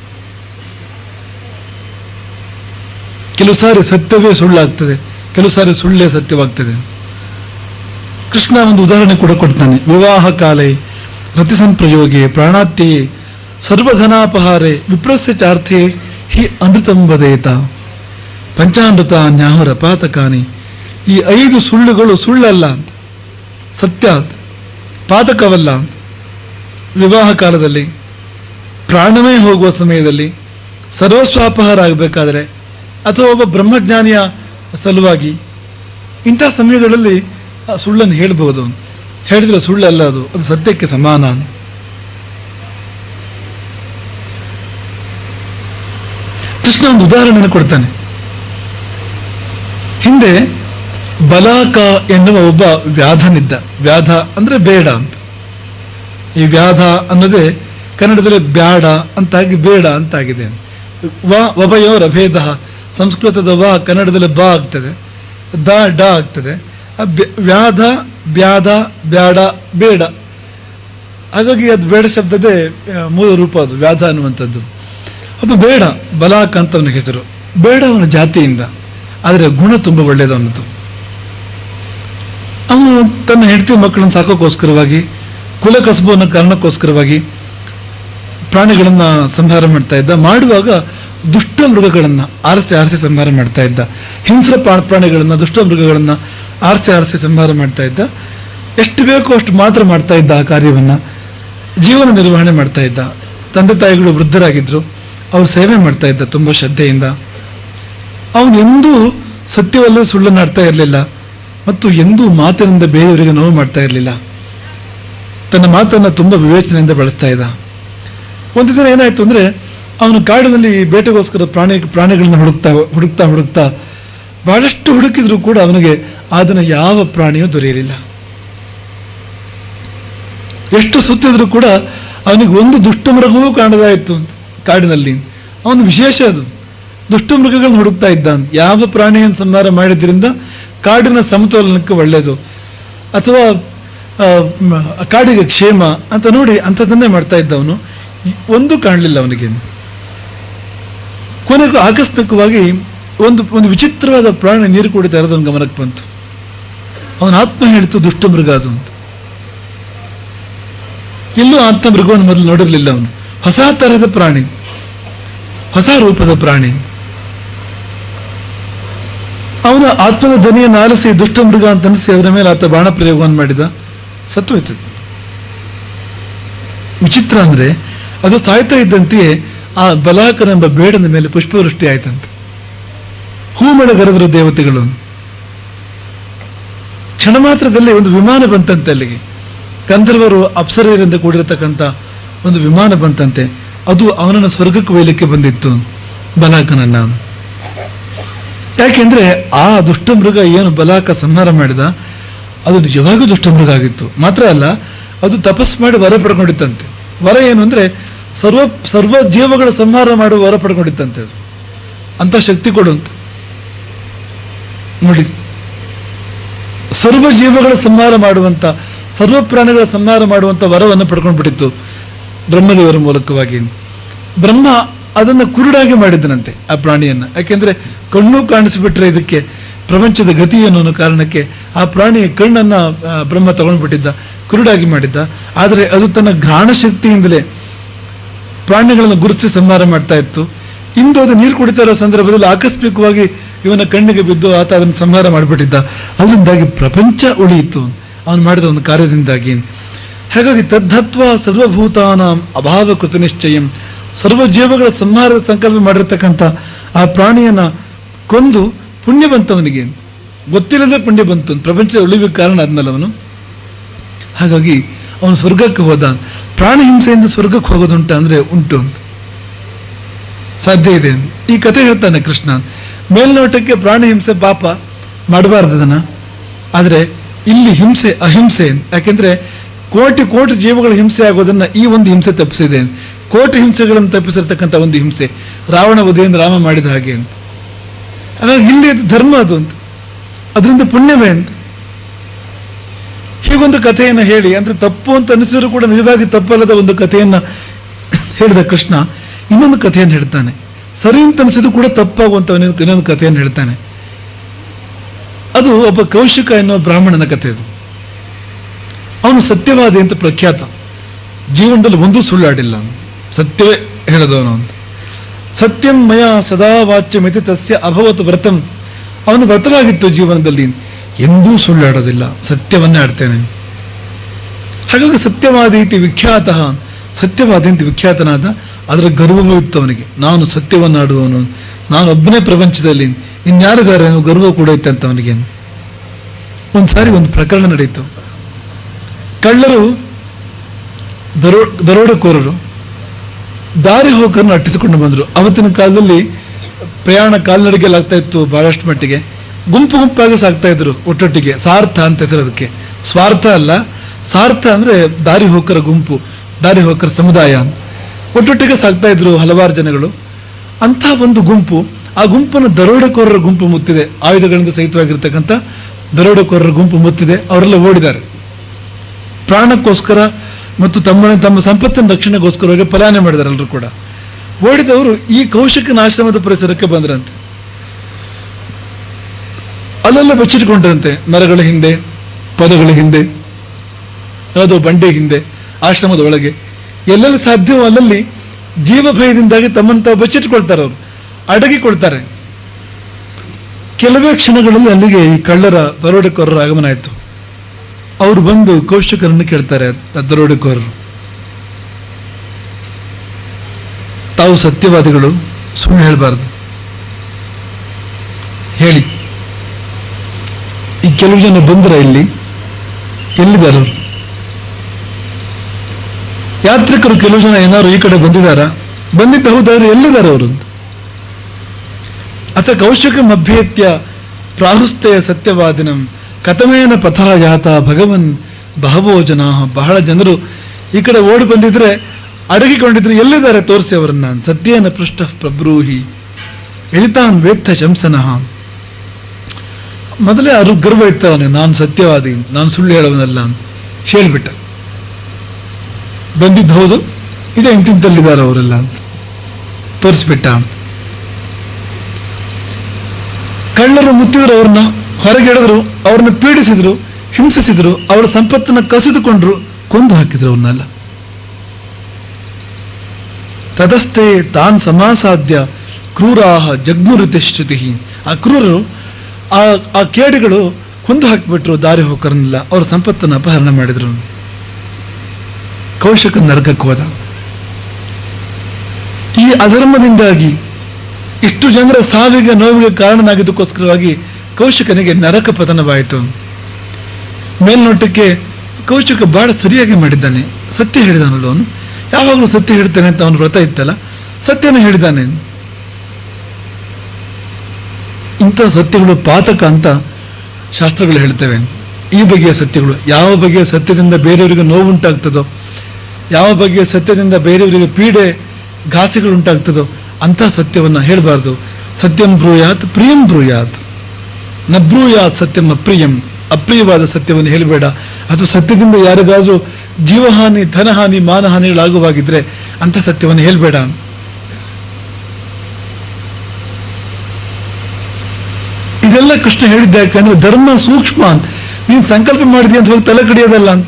ಕೆಲವು ಸಾರಿ ಸತ್ಯವೇ ಸುಳ್ಳಾಗ್ತದೆ ಕೆಲವು ಸಾರಿ ಸುಳ್ಳೇ ಸತ್ಯವಾಗ್ತದೆ ಕೃಷ್ಣ ಒಂದು ಉದಾಹರಣೆ ಕೂಡ ಕೊಡ್ತಾನೆ ವಿವಾಹ ಕಾಲೇ ರತಿ ಸಂಪ್ರಯೋಗೆ ಪ್ರಾಣಾತ್ಯೆ ಸರ್ವಧನಾಪಹಾರೆ ವಿಪ್ರಸ್ಯ ಚಾರ್ಥೆ ಹಿ ಅಮೃತಂ ವದೇತ ಪಂಚಾಮೃತ ನ್ಯಾಹುರ ಪಾತಕಾನಿ ಈ ಐದು ಸುಳ್ಳುಗಳು ಸುಳ್ಳಲ್ಲ ಅಂತ ಸತ್ಯ ಅಂತ ಪಾತಕವಲ್ಲ ಅಂತ ವಿವಾಹ ಕಾಲದಲ್ಲಿ ಪ್ರಾಣವೇ ಹೋಗುವ ಸಮಯದಲ್ಲಿ ಸರ್ವಸ್ವಾಪಹಾರ ಆಗಬೇಕಾದ್ರೆ ಅಥವಾ ಒಬ್ಬ ಬ್ರಹ್ಮಜ್ಞಾನಿಯ ಸಲುವಾಗಿ ಇಂಥ ಸಮಯಗಳಲ್ಲಿ ಆ ಸುಳ್ಳನ್ನು ಹೇಳ್ಬೋದು ಹೇಳಿದ್ರೆ ಸುಳ್ಳಲ್ಲ ಅದು ಅದು ಸತ್ಯಕ್ಕೆ ಸಮಾನ ಕೃಷ್ಣ ಒಂದು ಉದಾಹರಣೆಯನ್ನು ಕೊಡ್ತಾನೆ ಹಿಂದೆ ಬಲಾಕ ಎನ್ನುವ ಒಬ್ಬ ವ್ಯಾಧನಿದ್ದ ವ್ಯಾಧ ಅಂದ್ರೆ ಬೇಡ ಅಂತ ಈ ವ್ಯಾಧ ಅನ್ನೋದೇ ಕನ್ನಡದಲ್ಲಿ ಬ್ಯಾಡ ಅಂತಾಗಿ ಬೇಡ ಅಂತಾಗಿದೆ ವ ವಭಯೋರ ಭೇದ ಸಂಸ್ಕೃತದ ವ ಕನ್ನಡದಲ್ಲಿ ಬ ಆಗ್ತದೆ ದ ಡ ಆಗ್ತದೆ ಆ ಬ್ಯ- ವ್ಯಾಧ ಬ್ಯಾಧ ಬ್ಯಾಡ ಬೇಡ ಹಾಗಾಗಿ ಅದು ಬೇಡ ಶಬ್ದದೇ ಆ, ಮೂಲ ರೂಪ ಅದು ವ್ಯಾಧ ಅನ್ನುವಂಥದ್ದು ಒಬ್ಬ ಬೇಡ ಬಲಾಕ ಅಂತ ಅವನ ಹೆಸರು ಬೇಡ ಅವನ ಜಾತಿಯಿಂದ ಆದರೆ ಗುಣ ತುಂಬ ಒಳ್ಳೆಯದು ಅವನದ್ದು ಅವನು ತನ್ನ ಹೆಂಡತಿ ಮಕ್ಕಳನ್ನು ಸಾಕೋಕ್ಕೋಸ್ಕರವಾಗಿ ಕುಲ ಕಸಬು ಅನ್ನೋ ಕಾರಣಕ್ಕೋಸ್ಕರವಾಗಿ ಪ್ರಾಣಿಗಳನ್ನ ಸಂಹಾರ ಮಾಡ್ತಾ ಇದ್ದ ಮಾಡುವಾಗ ದುಷ್ಟ ಮೃಗಗಳನ್ನ ಆರಿಸಿ ಆರಿಸಿ ಸಂಹಾರ ಮಾಡ್ತಾ ಇದ್ದ ಹಿಂಸ್ರ ಪ್ರಾ- ಪ್ರಾಣಿಗಳನ್ನ ದುಷ್ಟ ಮೃಗಗಳನ್ನ ಆರಿಸಿ ಆರಿಸಿ ಸಂಹಾರ ಮಾಡ್ತಾ ಇದ್ದ ಎಷ್ಟು ಬೇಕೋ ಅಷ್ಟು ಮಾತ್ರ ಮಾಡ್ತಾ ಇದ್ದ ಆ ಕಾರ್ಯವನ್ನ ಜೀವನ ನಿರ್ವಹಣೆ ಮಾಡ್ತಾ ಇದ್ದ ತಂದೆ ತಾಯಿಗಳು ವೃದ್ಧರಾಗಿದ್ರು ಅವ್ರು ಸೇವೆ ಮಾಡ್ತಾ ಇದ್ದ ತುಂಬಾ ಶ್ರದ್ಧೆಯಿಂದ ಅವನು ಎಂದೂ ಸತ್ಯವಲ್ಲದೆ ಸುಳ್ಳನ್ನಾಡ್ತಾ ಇರಲಿಲ್ಲ ಮತ್ತು ಎಂದೂ ಮಾತಿನಿಂದ ಬೇರೆಯವರಿಗೆ ನೋವು ಮಾಡ್ತಾ ಇರಲಿಲ್ಲ ತನ್ನ ಮಾತನ್ನ ತುಂಬಾ ವಿವೇಚನೆಯಿಂದ ಬಳಸ್ತಾ ಇದ್ದ ಒಂದು ದಿನ ಏನಾಯ್ತು ಅಂದ್ರೆ ಅವನು ಕಾಡಿನಲ್ಲಿ ಬೇಟೆಗೋಸ್ಕರ ಪ್ರಾಣಿ ಪ್ರಾಣಿಗಳನ್ನ ಹುಡುಕ್ತಾ ಹುಡುಕ್ತಾ ಹುಡುಕ್ತಾ ಬಹಳಷ್ಟು ಹುಡುಕಿದ್ರು ಕೂಡ ಅವನಿಗೆ ಅದನ್ನ ಯಾವ ಪ್ರಾಣಿಯೂ ದೊರೆಯಲಿಲ್ಲ ಎಷ್ಟು ಸುತ್ತಿದ್ರು ಕೂಡ ಅವನಿಗೆ ಒಂದು ದುಷ್ಟ ಮೃಗವೂ ಕಾಣದಾಯಿತು ಅಂತ ಕಾಡಿನಲ್ಲಿ ಅವನು ವಿಶೇಷ ಅದು ದುಷ್ಟ ಮೃಗಗಳನ್ನ ಹುಡುಕ್ತಾ ಇದ್ದ ಅಂತ. ಯಾವ ಪ್ರಾಣಿಯನ್ನು ಸಂಹಾರ ಮಾಡಿದ್ರಿಂದ ಕಾಡಿನ ಸಮತೋಲನಕ್ಕೆ ಒಳ್ಳೆಯದು ಅಥವಾ ಆ, ಮ, ಕಾಡಿಗೆ ಕ್ಷೇಮ ಅಂತ ನೋಡಿ ಅಂಥದ್ದನ್ನೇ ಮಾಡ್ತಾ ಇದ್ದ ಅವನು ಒಂದು ಕಾಣಲಿಲ್ಲ ಅವನಿಗೆ ಕೊನೆಗೂ ಆಕಸ್ಮಿಕವಾಗಿ ಒಂದು ಒಂದು ವಿಚಿತ್ರವಾದ ಪ್ರಾಣಿ ನೀರು ಕುಡಿತಾ ಇರೋದು ಅವನ ಗಮನಕ್ಕೆ ಬಂತು ಅವನ ಆತ್ಮ ಹೇಳಿತು ದುಷ್ಟ ಮೃಗ ಅದು ಅಂತ ಎಲ್ಲೂ ಅಂತ ಮೃಗವನ್ನು ಮೊದಲು ನೋಡಿರಲಿಲ್ಲ ಅವನು ಹೊಸ ತರಹದ ಪ್ರಾಣಿ ಹೊಸ ರೂಪದ ಪ್ರಾಣಿ ಅವನ ಆತ್ಮದ ಧ್ವನಿಯನ್ನು ಆಲಿಸಿ ದುಷ್ಟ ಮೃಗ ಅಂತ ಅನಿಸಿ ಅದರ ಮೇಲೆ ಆತ ಬಾಣ ಪ್ರಯೋಗವನ್ನು ಮಾಡಿದ ಸತ್ತು ಹೋಯ್ತದೆ ವಿಚಿತ್ರ ಅಂದ್ರೆ ಅದು ಸಾಯ್ತಾ ಇದ್ದಂತೆಯೇ ಆ ಬಲಾಕನೆಂಬ ಬೇಡನ ಮೇಲೆ ಪುಷ್ಪವೃಷ್ಟಿ ಆಯ್ತಂತೆ ಹೂಮೆಳಗರೆದರು ದೇವತೆಗಳು ಕ್ಷಣ ಮಾತ್ರದಲ್ಲಿ ಒಂದು ವಿಮಾನ ಬಂತಂತೆ ಅಲ್ಲಿಗೆ ಗಂಧರ್ವರು ಅಪ್ಸರೆಯರಿಂದ ಕೂಡಿರತಕ್ಕಂಥ ಒಂದು ವಿಮಾನ ಬಂತಂತೆ ಅದು ಅವನನ್ನು ಸ್ವರ್ಗಕ್ಕೆ ಒಯ್ಯಲಿಕ್ಕೆ ಬಂದಿತ್ತು ಬಲಾಕನನ್ನ ಯಾಕೆಂದ್ರೆ ಆ ದುಷ್ಟ ಮೃಗ ಏನು ಬಲಾಕ ಸಂಹಾರ ಮಾಡಿದ ಅದು ನಿಜವಾಗೂ ದುಷ್ಟ ಮೃಗ ಆಗಿತ್ತು ಮಾತ್ರ ಅಲ್ಲ ಅದು ತಪಸ್ ಮಾಡಿ ವರ ಪಡ್ಕೊಂಡಿತ್ತಂತೆ ವರ ಏನು ಅಂದ್ರೆ ಸರ್ವ ಸರ್ವ ಜೀವಗಳ ಸಂಹಾರ ಮಾಡುವ ವರ ಪಡ್ಕೊಂಡಿತ್ತಂತೆ ಅದು ಅಂತ ಶಕ್ತಿ ಕೊಡು ಅಂತ ನೋಡಿ ಸರ್ವ ಜೀವಗಳ ಸಂಹಾರ ಮಾಡುವಂತ ಸರ್ವ ಪ್ರಾಣಿಗಳ ಸಂಹಾರ ಮಾಡುವಂತ ವರವನ್ನು ಪಡ್ಕೊಂಡು ಬಿಟ್ಟಿತ್ತು ಬ್ರಹ್ಮದೇವರ ಮೂಲಕವಾಗಿ ಬ್ರಹ್ಮ ಅದನ್ನ ಕುರುಡಾಗಿ ಮಾಡಿದ್ದನಂತೆ ಆ ಪ್ರಾಣಿಯನ್ನ ಯಾಕೆಂದ್ರೆ ಕಣ್ಣು ಕಾಣಿಸಿಬಿಟ್ರೆ ಇದಕ್ಕೆ ಪ್ರಪಂಚದ ಗತಿ ಏನು ಅನ್ನೋ ಕಾರಣಕ್ಕೆ ಆ ಪ್ರಾಣಿಯ ಕಣ್ಣನ್ನ ಆ, ಬ್ರಹ್ಮ ತಗೊಂಡ್ಬಿಟ್ಟಿದ್ದ ಕುರುಡಾಗಿ ಮಾಡಿದ್ದ ಆದರೆ ಅದು ತನ್ನ ಘ್ರಾಣ ಶಕ್ತಿಯಿಂದಲೇ ಪ್ರಾಣಿಗಳನ್ನು ಗುರುತಿಸಿ ಸಂಹಾರ ಮಾಡ್ತಾ ಇತ್ತು ಇಂದು ಅದು ನೀರು ಕುಡಿತಾ ಇರೋ ಸಂದರ್ಭದಲ್ಲಿ ಆಕಸ್ಮಿಕವಾಗಿ ಇವನ ಕಣ್ಣಿಗೆ ಬಿದ್ದು ಆತ ಅದನ್ನು ಸಂಹಾರ ಮಾಡಿಬಿಟ್ಟಿದ್ದ ಅದರಿಂದಾಗಿ ಪ್ರಪಂಚ ಉಳಿಯಿತು ಅವನು ಮಾಡಿದ ಒಂದು ಕಾರ್ಯದಿಂದಾಗಿ ಹಾಗಾಗಿ ತದ್ಧತ್ವ ಸರ್ವಭೂತಾನ ಅಭಾವ ಕೃತ ನಿಶ್ಚಯಂ ಸರ್ವ ಜೀವಗಳ ಸಂಹಾರದ ಸಂಕಲ್ಪ ಮಾಡಿರ್ತಕ್ಕಂಥ ಆ ಪ್ರಾಣಿಯನ್ನ ಕೊಂದು ಪುಣ್ಯ ಬಂತವನಿಗೆ ಗೊತ್ತಿಲ್ಲದೆ ಪುಣ್ಯ ಬಂತು ಪ್ರಪಂಚದ ಉಳಿವಿಗೆ ಕಾರಣ ಆದ್ನಲ್ಲ ಅವನು ಹಾಗಾಗಿ ಅವನು ಸ್ವರ್ಗಕ್ಕೆ ಹೋದ ಪ್ರಾಣಿ ಹಿಂಸೆಯಿಂದ ಸ್ವರ್ಗಕ್ಕೆ ಹೋಗೋದುಂಟ ಅಂದ್ರೆ ಉಂಟು ಅಂತ ಸಾಧ್ಯ ಇದೆ ಈ ಕಥೆ ಹೇಳ್ತಾನೆ ಕೃಷ್ಣ ಮೇಲ್ನೋಟಕ್ಕೆ ಪ್ರಾಣಿ ಹಿಂಸೆ ಪಾಪ ಮಾಡಬಾರ್ದು ಅದನ್ನ ಆದರೆ ಇಲ್ಲಿ ಹಿಂಸೆ ಅಹಿಂಸೆ ಯಾಕೆಂದ್ರೆ ಕೋಟಿ ಕೋಟಿ ಜೀವಗಳ ಹಿಂಸೆ ಆಗೋದನ್ನ ಈ ಒಂದು ಹಿಂಸೆ ತಪ್ಪಿಸಿದೆ ಕೋಟಿ ಹಿಂಸೆಗಳನ್ನು ತಪ್ಪಿಸಿರ್ತಕ್ಕಂಥ ಒಂದು ಹಿಂಸೆ ರಾವಣ ವಧೆಯಿಂದ ರಾಮ ಮಾಡಿದ ಹಾಗೆ ಅಂತ ಹಾಗಾಗಿ ಇಲ್ಲಿ ಅದು ಧರ್ಮ ಅದು ಅಂತ ಅದರಿಂದ ಪುಣ್ಯವೇ ಅಂತ ಹೀಗೊಂದು ಕಥೆಯನ್ನು ಹೇಳಿ ಅಂದ್ರೆ ತಪ್ಪು ಅಂತ ಅನಿಸಿದ್ರು ಕೂಡ ನಿಜವಾಗಿ ತಪ್ಪಲ್ಲದ ಒಂದು ಕಥೆಯನ್ನ ಹೇಳಿದ ಕೃಷ್ಣ ಇನ್ನೊಂದು ಕಥೆಯನ್ನು ಹೇಳ್ತಾನೆ ಸರಿ ಅಂತ ಅನಿಸಿದ್ರು ಕೂಡ ತಪ್ಪಾಗುವಂತ ಇನ್ನೊಂದು ಇನ್ನೊಂದು ಕಥೆಯನ್ನು ಹೇಳ್ತಾನೆ ಅದು ಒಬ್ಬ ಕೌಶಿಕ ಎನ್ನುವ ಬ್ರಾಹ್ಮಣನ ಕಥೆ ಅದು ಅವನು ಸತ್ಯವಾದಿ ಅಂತ ಪ್ರಖ್ಯಾತ ಜೀವನದಲ್ಲಿ ಒಂದೂ ಸುಳ್ಳಾಡಿಲ್ಲ ಸತ್ಯವೇ ಹೇಳಿದವನು ಅಂತ ಸತ್ಯಂ ಮಯ ಸದಾ ವಾಚ್ಯಮಿತಿ ತಸ್ಯ ಅಭವತ್ ವ್ರತಂ ಅವನು ವ್ರತವಾಗಿತ್ತು ಜೀವನದಲ್ಲಿ ಎಂದೂ ಸುಳ್ಳಾಡೋದಿಲ್ಲ ಸತ್ಯವನ್ನೇ ಆಡ್ತೇನೆ ಹಾಗಾಗಿ ಸತ್ಯವಾದಿ ಇತಿ ವಿಖ್ಯಾತ ಸತ್ಯವಾದಿ ಅಂತ ವಿಖ್ಯಾತನಾದ ಅದರ ಗರ್ವವೂ ಇತ್ತು ಅವನಿಗೆ ನಾನು ಸತ್ಯವನ್ನಾಡುವವನು ನಾನು ಒಬ್ಬನೇ ಪ್ರಪಂಚದಲ್ಲಿ ಇನ್ಯಾರಿದ್ದಾರೆ ಅನ್ನೋ ಗರ್ವ ಕೂಡ ಇತ್ತಂತ ಅವನಿಗೆ ಒಂದ್ಸಾರಿ ಒಂದು ಪ್ರಕರಣ ನಡೀತು ಕಳ್ಳರು ದರೋ ದರೋಡೆಕೋರರು ದಾರಿ ಹೋಗರನ್ನು ಅಟ್ಟಿಸಿಕೊಂಡು ಬಂದರು ಅವತ್ತಿನ ಕಾಲದಲ್ಲಿ ಪ್ರಯಾಣ ಕಾಲ್ನಡಿಗೆಯಲ್ಲಿ ಆಗ್ತಾ ಇತ್ತು ಬಹಳಷ್ಟು ಮಟ್ಟಿಗೆ ಗುಂಪು ಗುಂಪಾಗಿ ಸಾಗ್ತಾ ಇದ್ರು ಒಟ್ಟೊಟ್ಟಿಗೆ ಸಾರ್ಥ ಅಂತ ಹೆಸರು ಅದಕ್ಕೆ ಸ್ವಾರ್ಥ ಅಲ್ಲ ಸಾರ್ಥ ಅಂದ್ರೆ ದಾರಿ ಹೋಕರ ಗುಂಪು ದಾರಿ ಹೋಕರ ಸಮುದಾಯ ಅಂತ ಒಟ್ಟೊಟ್ಟಿಗೆ ಸಾಗ್ತಾ ಇದ್ರು ಹಲವಾರು ಜನಗಳು ಅಂಥ ಒಂದು ಗುಂಪು ಆ ಗುಂಪನ್ನು ದರೋಡೆಕೋರರ ಗುಂಪು ಮುತ್ತಿದೆ ಆಯುಧಗಳಿಂದ ಸಹಿತವಾಗಿರ್ತಕ್ಕಂಥ ದರೋಡೆಕೋರರ ಗುಂಪು ಮುತ್ತಿದೆ ಅವರೆಲ್ಲ ಓಡಿದ್ದಾರೆ ಪ್ರಾಣಕ್ಕೋಸ್ಕರ ಮತ್ತು ತಮ್ಮ ತಮ್ಮ ಸಂಪತ್ತಿನ ರಕ್ಷಣೆಗೋಸ್ಕರವಾಗಿ ಪಲಾಯನ ಮಾಡಿದ್ದಾರೆ ಎಲ್ಲರೂ ಕೂಡ ಓಡಿದವರು ಈ ಕೌಶಿಕನ ಆಶ್ರಮದ ಪರಿಸರಕ್ಕೆ ಬಂದ್ರಂತೆ ಅಲ್ಲೆಲ್ಲ ಬಚ್ಚಿಟ್ಕೊಂಡ್ರಂತೆ ಮರಗಳ ಹಿಂದೆ ಪದಗಳ ಹಿಂದೆ ಯಾವುದೋ ಬಂಡೆ ಹಿಂದೆ ಆಶ್ರಮದ ಒಳಗೆ ಎಲ್ಲೆಲ್ಲಿ ಸಾಧ್ಯವೋ ಅಲ್ಲಲ್ಲಿ ಜೀವ ಭಯದಿಂದಾಗಿ ತಮ್ಮನ್ನು ತಾವು ಬಚ್ಚಿಟ್ಕೊಳ್ತಾರೆ ಅವರು ಅಡಗಿಕೊಳ್ತಾರೆ ಕೆಲವೇ ಕ್ಷಣಗಳಲ್ಲಿ ಅಲ್ಲಿಗೆ ಈ ಕಳ್ಳರ ದರೋಡೆಕೋರರ ಆಗಮನ ಆಯಿತು ಅವರು ಬಂದು ಕೌಶಿಕರನ್ನು ಕೇಳ್ತಾರೆ ಆ ದರೋಡೆಕೋರರು ತಾವು ಸತ್ಯವಾದಿಗಳು ಸುಮ್ಮನೆ ಹೇಳಬಾರ್ದು ಹೇಳಿ ಈ ಕೆಲವು ಜನ ಬಂದ್ರ ಇಲ್ಲಿ ಎಲ್ಲಿದ್ದಾರೆ ಅವರು ಯಾತ್ರಿಕರು ಕೆಲವು ಜನ ಏನಾದ್ರು ಈ ಕಡೆ ಬಂದಿದ್ದಾರಾ ಬಂದಿದ್ದ ಹೌದಾದ್ರೆ ಎಲ್ಲಿದ್ದಾರೆ ಅವರು ಅಂತ ಅಥ ಕೌಶಿಕ ಅಭ್ಯೇತ್ಯ ಪ್ರಾಹುಸ್ತಯ ಸತ್ಯವಾದಿನಂ ಕಥಮೇನ ಪಥ ಯಾತ ಭಗವನ್ ಬಹವೋ ಜನ ಬಹಳ ಜನರು ಈ ಕಡೆ ಓಡಿ ಬಂದಿದ್ರೆ ಅಡಗಿಕೊಂಡಿದ್ರೆ ಎಲ್ಲಿದ್ದಾರೆ ತೋರಿಸಿ ಅವರನ್ನ ಸತ್ಯೇನ ಪೃಷ್ಠ ಪ್ರಬ್ರೂಹಿ ಎಳಿತಾನ್ ವೇತ್ತ ಶಂಸನಃ ಮೊದಲೇ ಅರು ಗರ್ವ ಇತ್ತು ಅವನಿಗೆ ನಾನು ಸತ್ಯವಾದಿ ನಾನು ಸುಳ್ಳು ಹೇಳೋನಲ್ಲ ಅಂತ ಹೇಳ್ಬಿಟ್ಟ ಬಂದಿದ್ದು ಹೌದು ಇದೇ ಇಂತಿಂತಲ್ಲಿದ್ದಾರೆ ಅವರೆಲ್ಲ ಅಂತ ತೋರಿಸ್ಬಿಟ್ಟ ಅಂತ ಕಳ್ಳರು ಮುತ್ತಿದ್ರು ಅವ್ರನ್ನ ಹೊರಗೆಳೆದ್ರು ಅವ್ರನ್ನ ಪೀಡಿಸಿದ್ರು ಹಿಂಸಿಸಿದ್ರು ಅವರ ಸಂಪತ್ತನ್ನ ಕಸಿದುಕೊಂಡ್ರು ಕೊಂದು ಹಾಕಿದ್ರು ಅವ್ರನ್ನೆಲ್ಲ ತದಸ್ಥೆ ತಾನ್ ಸಮಾಸಾಧ್ಯ ಕ್ರೂರಾಹ ಜಗ್ನುರಿತಿಶ್ರುತಿ ಆ ಕ್ರೂರರು ಆ ಆ ಕೇಡಿಗಳು ಕೊಂದು ಹಾಕಿಬಿಟ್ರು ದಾರಿ ಹೋಕರನ್ನೆಲ್ಲ ಅವ್ರ ಸಂಪತ್ತನ್ನು ಅಪಹರಣ ಮಾಡಿದ್ರು ಕೌಶಿಕ ನರಕಕ್ಕೆ ಹೋದ ಈ ಅಧರ್ಮದಿಂದಾಗಿ ಇಷ್ಟು ಜನರ ಸಾವಿಗೆ ನೋವಿಗೆ ಕಾರಣನಾಗಿದ್ದಕ್ಕೋಸ್ಕರವಾಗಿ ಕೌಶಿಕನಿಗೆ ನರಕ ಪತನವಾಯಿತು ಮೇಲ್ನೋಟಕ್ಕೆ ಕೌಶಿಕ ಬಹಳ ಸರಿಯಾಗಿ ಮಾಡಿದ್ದಾನೆ ಸತ್ಯ ಹೇಳಿದಾನಲ್ಲ ಅವನು ಯಾವಾಗಲೂ ಸತ್ಯ ಹೇಳ್ತಾನೆ ಅಂತ ಅವನು ವ್ರತ ಇತ್ತಲ್ಲ ಸತ್ಯನ ಹೇಳಿದ್ದಾನೆ ಇಂಥ ಸತ್ಯಗಳು ಪಾತಕ ಅಂತ ಶಾಸ್ತ್ರಗಳು ಹೇಳ್ತೇವೆ ಈ ಬಗೆಯ ಸತ್ಯಗಳು ಯಾವ ಬಗೆಯ ಸತ್ಯದಿಂದ ಬೇರೆಯವರಿಗೆ ನೋವುಂಟಾಗ್ತದೋ ಯಾವ ಬಗೆಯ ಸತ್ಯದಿಂದ ಬೇರೆಯವರಿಗೆ ಪೀಡೆ ಘಾಸಿಗಳು ಉಂಟಾಗ್ತದೋ ಅಂಥ ಸತ್ಯವನ್ನ ಹೇಳಬಾರ್ದು ಸತ್ಯಂ ಬ್ರೂಯಾತ್ ಪ್ರಿಯಂ ಬ್ರೂಯಾತ್ ನ ಬ್ರೂಯಾತ್ ಸತ್ಯಂ ಅಪ್ರಿಯಂ ಅಪ್ರಿಯವಾದ ಸತ್ಯವನ್ನು ಹೇಳಬೇಡ ಅಥವಾ ಸತ್ಯದಿಂದ ಯಾರಿಗಾದ್ರೂ ಜೀವಹಾನಿ ಧನಹಾನಿ ಮಾನಹಾನಿಗಳಾಗುವಾಗಿದ್ರೆ ಅಂತ ಸತ್ಯವನ್ನು ಹೇಳ್ಬೇಡ ಇದೆಲ್ಲ ಕೃಷ್ಣ ಹೇಳಿದ್ದ ಯಾಕಂದ್ರೆ ಧರ್ಮ ಸೂಕ್ಷ್ಮ ಅಂತ ನೀನ್ ಸಂಕಲ್ಪ ಮಾಡಿದ್ಯ ಅಂತ ಹೋಗಿ ತಲೆ ಕಡಿಯೋದಲ್ಲ ಅಂತ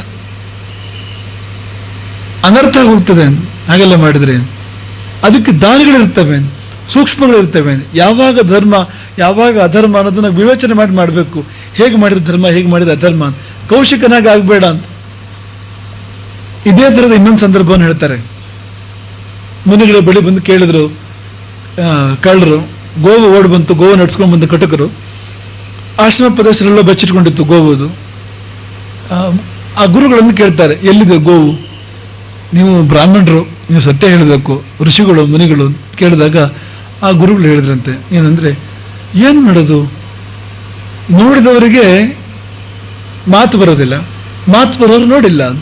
ಅನರ್ಥ ಆಗಿ ಹೋಗ್ತದೆ ಅಂತ. ಹಾಗೆಲ್ಲ ಮಾಡಿದ್ರೆ ಅದಕ್ಕೆ ದಾರಿಗಳಿರ್ತವೆ ಸೂಕ್ಷ್ಮಗಳಿರ್ತವೆ ಯಾವಾಗ ಧರ್ಮ ಯಾವಾಗ ಅಧರ್ಮ ಅನ್ನೋದನ್ನ ವಿವೇಚನೆ ಮಾಡಿ ಮಾಡಬೇಕು ಹೇಗೆ ಮಾಡಿದ ಧರ್ಮ ಹೇಗೆ ಮಾಡಿದ ಅಧರ್ಮ ಅಂತ ಕೌಶಿಕನಾಗಿ ಆಗ್ಬೇಡ ಅಂತ ಇದೇ ಥರದ ಇನ್ನೊಂದು ಸಂದರ್ಭವನ್ನು ಹೇಳ್ತಾರೆ ಮುನಿಗಳ ಬಳಿ ಬಂದು ಕೇಳಿದ್ರು ಆ, ಕಳ್ಳರು ಗೋವು ಓಡ್ ಬಂತು ಗೋವು ನಡ್ಸ್ಕೊಂಡು ಬಂದು ಕಟಕರು ಆಶ್ರಮ ಪ್ರದೇಶಗಳೆಲ್ಲ ಬಚ್ಚಿಟ್ಕೊಂಡಿತ್ತು ಗೋವುದು ಆ, ಆ ಗುರುಗಳನ್ನು ಕೇಳ್ತಾರೆ ಎಲ್ಲಿದೆ ಗೋವು ನೀವು ಬ್ರಾಹ್ಮಣರು ನೀವು ಸತ್ಯ ಹೇಳಬೇಕು ಋಷಿಗಳು ಮುನಿಗಳು ಅಂತ ಕೇಳಿದಾಗ ಆ ಗುರುಗಳು ಹೇಳಿದ್ರಂತೆ ಏನಂದ್ರೆ ಏನ್ ಮಾಡೋದು ನೋಡಿದವರಿಗೆ ಮಾತು ಬರೋದಿಲ್ಲ ಮಾತು ಬರೋರು ನೋಡಿಲ್ಲ ಅಂತ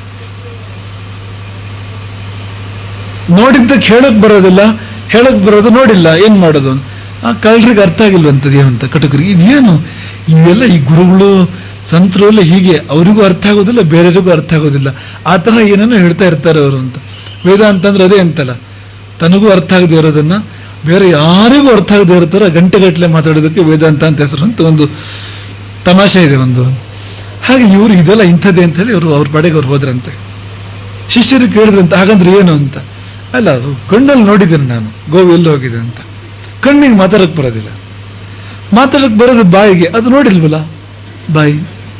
ನೋಡಿದ್ದಕ್ಕೆ ಹೇಳಕ್ ಬರೋದಿಲ್ಲ ಹೇಳಕ್ ಬರೋದು ನೋಡಿಲ್ಲ ಏನ್ ಮಾಡೋದು ಅಂತ. ಆ ಕಳ್ಳರಿಗೆ ಅರ್ಥ ಆಗಿಲ್ವಂತದ್ದು ಏನಂತ ಕಟಕರಿಗೆ ಇದೇನು ಇವೆಲ್ಲ ಈ ಗುರುಗಳು ಸಂತರು ಎಲ್ಲ ಹೀಗೆ ಅವರಿಗೂ ಅರ್ಥ ಆಗೋದಿಲ್ಲ ಬೇರೆಯವರಿಗೂ ಅರ್ಥ ಆಗೋದಿಲ್ಲ ಆ ತರಹ ಏನೇನೋ ಹೇಳ್ತಾ ಇರ್ತಾರೆ ಅವರು ಅಂತ ವೇದ ಅಂತಂದ್ರೆ ಅದೇ ಅಂತಲ್ಲ ತನಗೂ ಅರ್ಥ ಆಗದೆ ಇರೋದನ್ನ ಬೇರೆ ಯಾರಿಗೂ ಅರ್ಥ ಆಗದೆ ಇರೋ ಥರ ಗಂಟೆಗಟ್ಟಲೆ ಮಾತಾಡೋದಕ್ಕೆ ವೇದಾಂತ ಅಂತ ಹೆಸರು ಅಂತ ಒಂದು ತಮಾಷೆ ಇದೆ ಒಂದು ಹಾಗೆ ಇವರು ಇದೆಲ್ಲ ಇಂಥದ್ದೇ ಅಂತ ಹೇಳಿ ಅವರು ಅವ್ರ ಪಡೆಗೆ ಅವ್ರು ಹೋದ್ರಂತೆ ಶಿಷ್ಯರು ಕೇಳಿದ್ರಂತೆ ಹಾಗಂದ್ರೆ ಏನು ಅಂತ ಅಲ್ಲ ಅದು ಕಣ್ಣಲ್ಲಿ ನೋಡಿದ್ದೇನೆ ನಾನು ಗೋವು ಎಲ್ಲಿ ಹೋಗಿದೆ ಅಂತ ಕಣ್ಣಿಗೆ ಮಾತಾಡಕ್ ಬರೋದಿಲ್ಲ ಮಾತಾಡಕ್ ಬರೋದು ಬಾಯಿಗೆ ಅದು ನೋಡಿಲ್ವಲ್ಲ ಬಾಯಿ